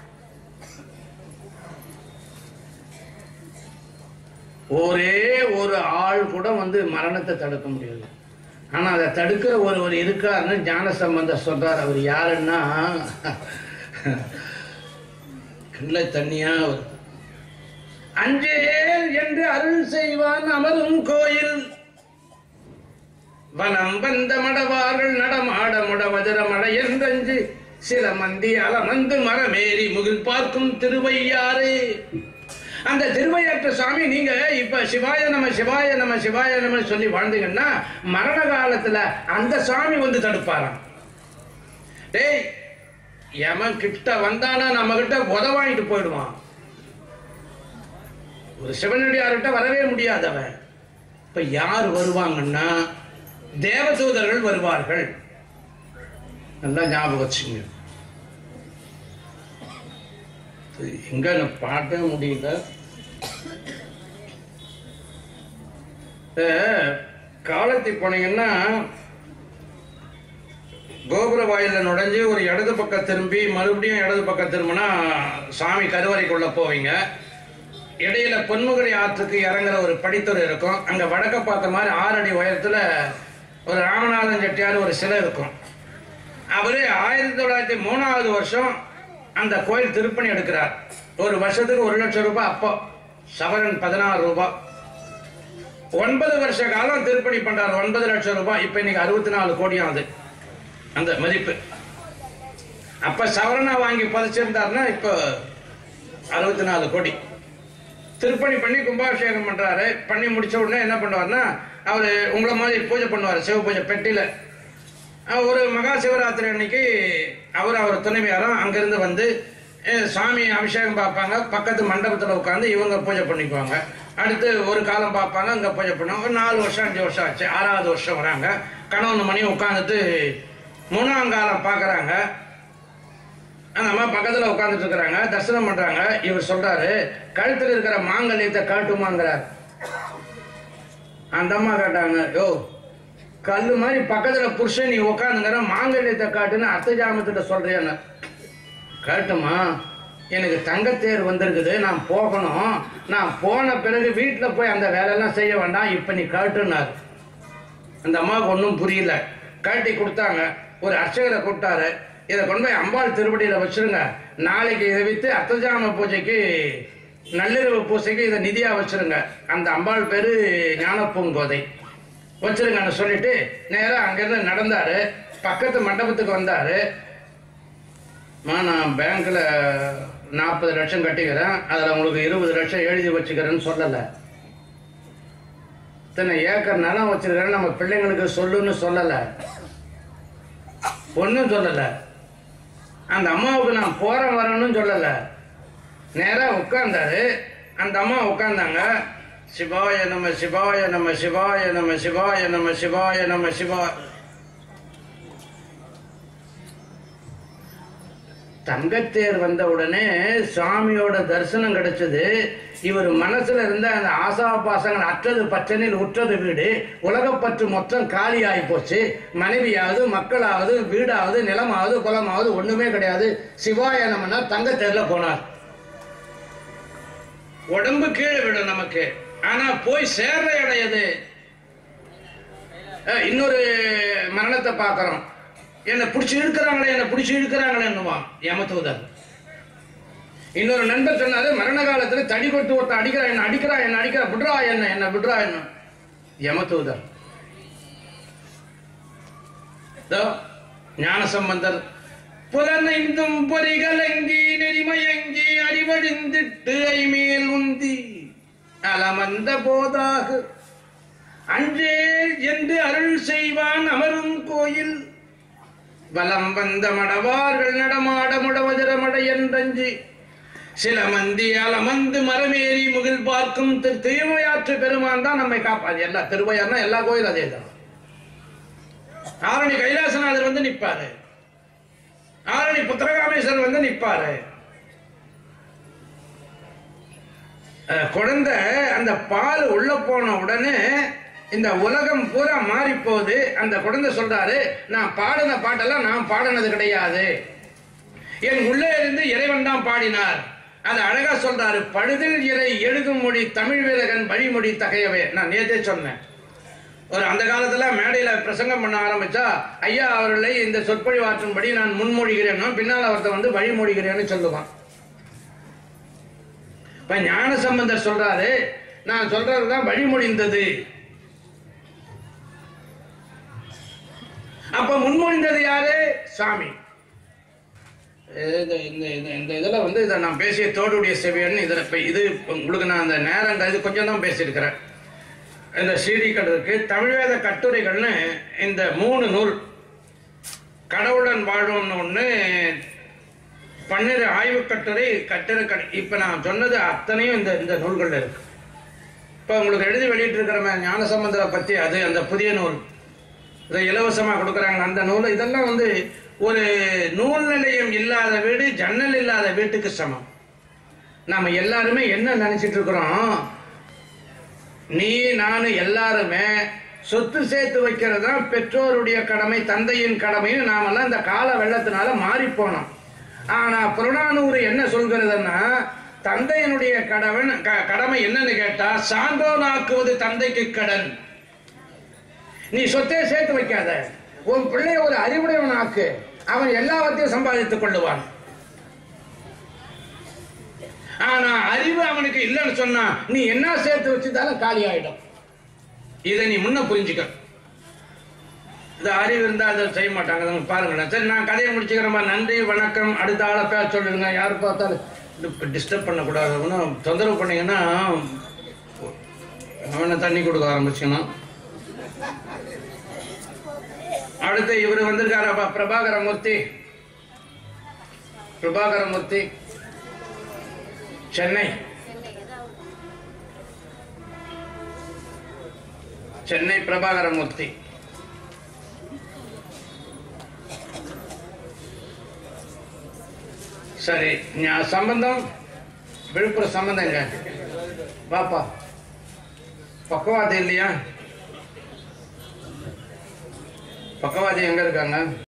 ஒரே ஒரு ஆள் கூட வந்து மரணத்தை தடுக்க முடியாது ஆனா அதை தடுக்கிற ஒருவர் இருக்காருன்னு ஞான சம்பந்தர் சொல்றார் அவர் யாருன்னா கண்ணில் தண்ணியா அவர் அஞ்சேல் என்று அருள் செய்வான் அமரும் கோயில் வனம் வந்த மடவார்கள் நடமாட முடவதர மழையென்றஞ்சு சில மந்தி அலமந்து மரமேறி முகில் பார்க்கும் திருவையாரே அந்த திருவையாற்று சாமி நீங்க இப்ப சிவாய நம சிவாய நம சிவாய நம சொல்லி வாழ்ந்தீங்கன்னா மரண காலத்துல அந்த சாமி வந்து தடுப்பாராம் டேய் எவன் கிட்ட வந்தானா நம்ம கிட்ட உத வாங்கிட்டு போயிடுவான் ஒரு சிவனடியார்கிட்ட வரவே முடியாது அவன் இப்ப யார் வருவாங்கன்னா தேவதூதர்கள் வருவார்கள் நல்லா ஞாபகம் வச்சுங்க இது எங்க நான் பாட்டே முடியல அஹ், காலத்தி போனீங்கன்னா கோபுர வாயில நுழைஞ்சு ஒரு இடது பக்கம் திரும்பி மறுபடியும் இடது பக்கம் திரும்பினா சாமி கருவறைக்குள்ள போவீங்க இடையில பொன்முகரி ஆற்றுக்கு இறங்குற ஒரு படித்துறை இருக்கும் அங்க வடக்க பார்த்த மாதிரி ஆறு அடி உயரத்துல ஒரு ராமநாதன் செட்டியார் ஒரு சிலை இருக்கும் அவரு ஆயிரத்தி தொள்ளாயிரத்தி மூணாவது வருஷம் அந்த கோயில் திருப்பணி எடுக்கிறார் ஒரு வருஷத்துக்கு ஒரு லட்சம் ரூபாய் அப்போ சவரன் பதினாறு ரூபாய் ஒன்பது வருஷ காலம் திருப்பணி பண்றார் ஒன்பது லட்சம் ரூபாய் இப்ப இன்னைக்கு அறுபத்தி நாலு கோடி ஆகுது அந்த மதிப்பு அப்ப சவரனா வாங்கி புதைச்சிருந்தாருன்னா இப்போ அறுபத்தி நாலு கோடி திருப்பணி பண்ணி கும்பாபிஷேகம் பண்றாரு பண்ணி முடிச்ச உடனே என்ன பண்ணுவார்னா அவரு உங்களை மாதிரி பூஜை பண்ணுவார் சிவ பூஜை பெட்டியில அஹ் ஒரு மகா சிவராத்திரி அன்னைக்கு அவர் அவர் துணைவியாரும் அங்கிருந்து வந்து அஹ் சாமி அபிஷேகம் பார்ப்பாங்க பக்கத்து மண்டபத்தில் உட்காந்து இவங்க பூஜை பண்ணிக்குவாங்க அடுத்து ஒரு காலம் பார்ப்பாங்க அங்கே பூஜை பண்ணுவாங்க ஒரு நாலு வருஷம் அஞ்சு வருஷம் ஆச்சு ஆறாவது வருஷம் வராங்க கணவன் மணி உட்காந்துட்டு மூணாம் காலம் பார்க்குறாங்க அந்த அம்மா பக்கத்தில் உட்காந்துட்டு இருக்கிறாங்க தரிசனம் பண்றாங்க இவர் சொல்றாரு கழுத்தில் இருக்கிற மாங்கல்யத்தை காட்டுமாங்கிறார் அந்த அம்மா கேட்டாங்க யோ கல்லு மாதிரி பக்கத்துல புருஷன் நீ உட்காந்துங்கிற மாங்கல்யத்தை காட்டுன்னு அர்த்த ஜாமத்திட்ட சொல்றியான்னு காட்டுமா எனக்கு தங்கத்தேர் வந்திருக்குது நான் போகணும் நான் போன பிறகு வீட்டில் போய் அந்த வேலையெல்லாம் செய்ய வேண்டாம் இப்போ நீ காட்டுனார் அந்த அம்மாவுக்கு ஒன்றும் புரியல கழட்டி கொடுத்தாங்க ஒரு அர்ச்சகரை கூப்பிட்டாரு இதை கொண்டு போய் அம்பாள் திருவடியில வச்சிருங்க நாளைக்கு இதை வித்து அர்த்தஜாம பூஜைக்கு நள்ளிரவு பூஜைக்கு இதை நிதியா வச்சிருங்க அந்த அம்பாள் பேரு ஞானப்பூங்கோதை வச்சிருங்கன்னு சொல்லிட்டு நேரா அங்கிருந்து நடந்தாரு பக்கத்து மண்டபத்துக்கு வந்தாரு அம்மா, நான் பேங்க்ல நாற்பது லட்சம் கட்டிக்கிறேன் அதுல உங்களுக்கு இருபது லட்சம் எழுதி வச்சுக்கிறேன்னு சொல்லலை இத்தனை ஏக்கர் நிலம் வச்சிருக்கிறேன் நம்ம பிள்ளைங்களுக்கு சொல்லுன்னு சொல்லலை ஒன்றும் சொல்லலை அந்த அம்மாவுக்கு நான் போறேன் வரணும்னு சொல்லலை நேரா உட்கார்ந்தாரு அந்த அம்மா உட்கார்ந்தாங்க சிவாய நம்ம சிவாய நம்ம சிவாய நம்ம சிவாய நம்ம சிவாய நம்ம சிவா தங்கத்தேர் வந்த உடனே சாமியோட தரிசனம் கிடைச்சது இவர் மனசுல இருந்த அந்த ஆசாபாசங்கள் அற்றது பச்சனில் உற்றது வீடு உலகப்பற்று மொத்தம் காலியாகி போச்சு மனைவியாவது மக்களாவது வீடாவது நிலமாவது குலமாவது ஒண்ணுமே கிடையாது சிவாய நமனா தங்கத்தேர்ல போனார் உடம்பு கீழே விடும் நமக்கு ஆனா போய் சேர்ற இடம் எது அஹ், இன்னொரு மரணத்தை பார்க்கிறோம் என்னை பிடிச்சி இழுக்கிறாங்களே என்னை பிடிச்சி இழுக்கிறாங்களேன்னுவான் யமதூதன் இன்னொரு நண்பர் சொன்னாரு மரண காலத்துல தடி கொடுத்து ஒருத்தன் அடிக்கிறா என்ன அடிக்கிறா என்ன அடிக்கிறா விட்றா என்ன என்ன விட்றா என்ன யமதூதன் இதோ, ஞானசம்பந்தர் புலனைந்தும் பொறிகலங்கி நெறிமயங்கி அறிவழிந்திட்டு ஐமேல் உந்தி அலமந்த போதாக அன்றேல் என்று அருள் செய்வான் அமரும் கோயில் வலம் வந்த மடவார்கள் நடமாட முடவஜரமட என்றஞ்சி சில மந்தி அலமந்து மரமேறி முகில் பார்க்கும் திரு திருவையாற்று பெருமான் தான் நம்மை காப்பாது எல்லா திருவையார்னா எல்லா கோயிலும் அதே தான் ஆரணி கைலாசநாதர் வந்து நிப்பாரு ஆரணி புத்திரகாமேஸ்வரர் வந்து நிப்பாரு அஹ், குழந்தை அந்த பால் உள்ள போன உடனே இந்த உலகம் பூரா மாறி போகுது அந்த குழந்தை சொல்றாரு நான் பாடின பாட்டெல்லாம் நான் பாடினது கிடையாது என் உள்ளே இருந்து இறைவன் தான் பாடினார் அது அழகா சொல்றாரு படுதில் இறை எழுதும் மொழி தமிழ் வீரகன் வழிமொழி தகையவே நான் நேத்தே சொன்னேன் ஒரு அந்த காலத்துல மேடையில பிரசங்கம் பண்ண ஆரம்பிச்சா ஐயா அவர்களை இந்த சொற்பொழிவாற்றும்படி நான் முன்மொழிகிறேன்னா பின்னால் ஒருத்தன் வந்து வழிமொழிகிறேன்னு சொல்லுவான் இப்ப ஞான சம்பந்தர் சொல்றாரு நான் சொல்றதுதான் வழிமொழிந்தது அப்ப முன்மொழிந்தது யாரு சாமி இது இந்த இந்த இந்த இதில் வந்து இதை நான் பேசிய தோடுடைய செவியன் இதில் இப்போ இது உங்களுக்கு நான் அந்த நேரம் இது கொஞ்சம் தான் பேசியிருக்கிறேன் இந்த சீடிகள் இருக்கு தமிழ்வேத கட்டுரைகள்னு இந்த மூணு நூல் கடவுளுடன் வாழ்வோம்னு ஒன்று பன்னிரு ஆய்வு கட்டுரை கட்டுரை கடை இப்போ நான் சொன்னது அத்தனையும் இந்த இந்த நூல்களில் இருக்கு இப்போ உங்களுக்கு எழுதி வெளியிட்டிருக்கிற ஞானசம்பந்தரை பற்றி அது அந்த புதிய நூல் இதை இலவசமாக கொடுக்குறாங்க அந்த நூல் இதெல்லாம் வந்து ஒரு நூல் நிலையம் இல்லாத வீடு ஜன்னல் இல்லாத வீட்டுக்கு சமம் நாம எல்லாருமே என்ன நினைச்சிட்டு இருக்கிறோம் நீ நானு எல்லாருமே சொத்து சேர்த்து வைக்கிறது தான் பெற்றோருடைய கடமை தந்தையின் கடமைன்னு நாமெல்லாம் இந்த கால வெள்ளத்தினால மாறி போனோம் ஆனா புறநானூறு என்ன சொல்கிறதுன்னா தந்தையினுடைய கடவன் க- கடமை என்னன்னு கேட்டா சான்றோனாக்குவது தந்தைக்கு கடன் நீ சொத்தை சேர்த்து வைக்காத உன் பிள்ளைய ஒரு அறிவுடையவன் ஆக்கு அவன் எல்லாவற்றையும் சம்பாதித்துக் கொள்ளுவான் ஆனா அறிவு அவனுக்கு இல்லைன்னு சொன்னா நீ என்ன சேர்த்து வச்சுட்டாலும் காலி ஆயிடும் இதை நீ முன்ன புரிஞ்சுக்க இந்த அறிவு இருந்தா அதை செய்ய மாட்டாங்க அதை பாருங்களேன் சரி நான் கதையை முடிச்சுக்கிறேம்மா நன்றி வணக்கம் அடுத்த ஆளை பேச சொல்லுங்க யார் பார்த்தாலும் டிஸ்டர்ப் பண்ணக்கூடாது ஒன்றும் தொந்தரவு பண்ணீங்கன்னா அவனை தண்ணி கொடுக்க ஆரம்பிச்சுக்கணும் அடுத்து இவர் வந்திருக்காரப்பா பிரபாகரமூர்த்தி பிரபாகரமூர்த்தி சென்னை சென்னை பிரபாகரமூர்த்தி சரி ஞா- சம்பந்தம் விழுப்புரம் சம்பந்தங்க பாப்பா பக்கவாதி இல்லையா பக்கவாதி எங்க இருக்காங்க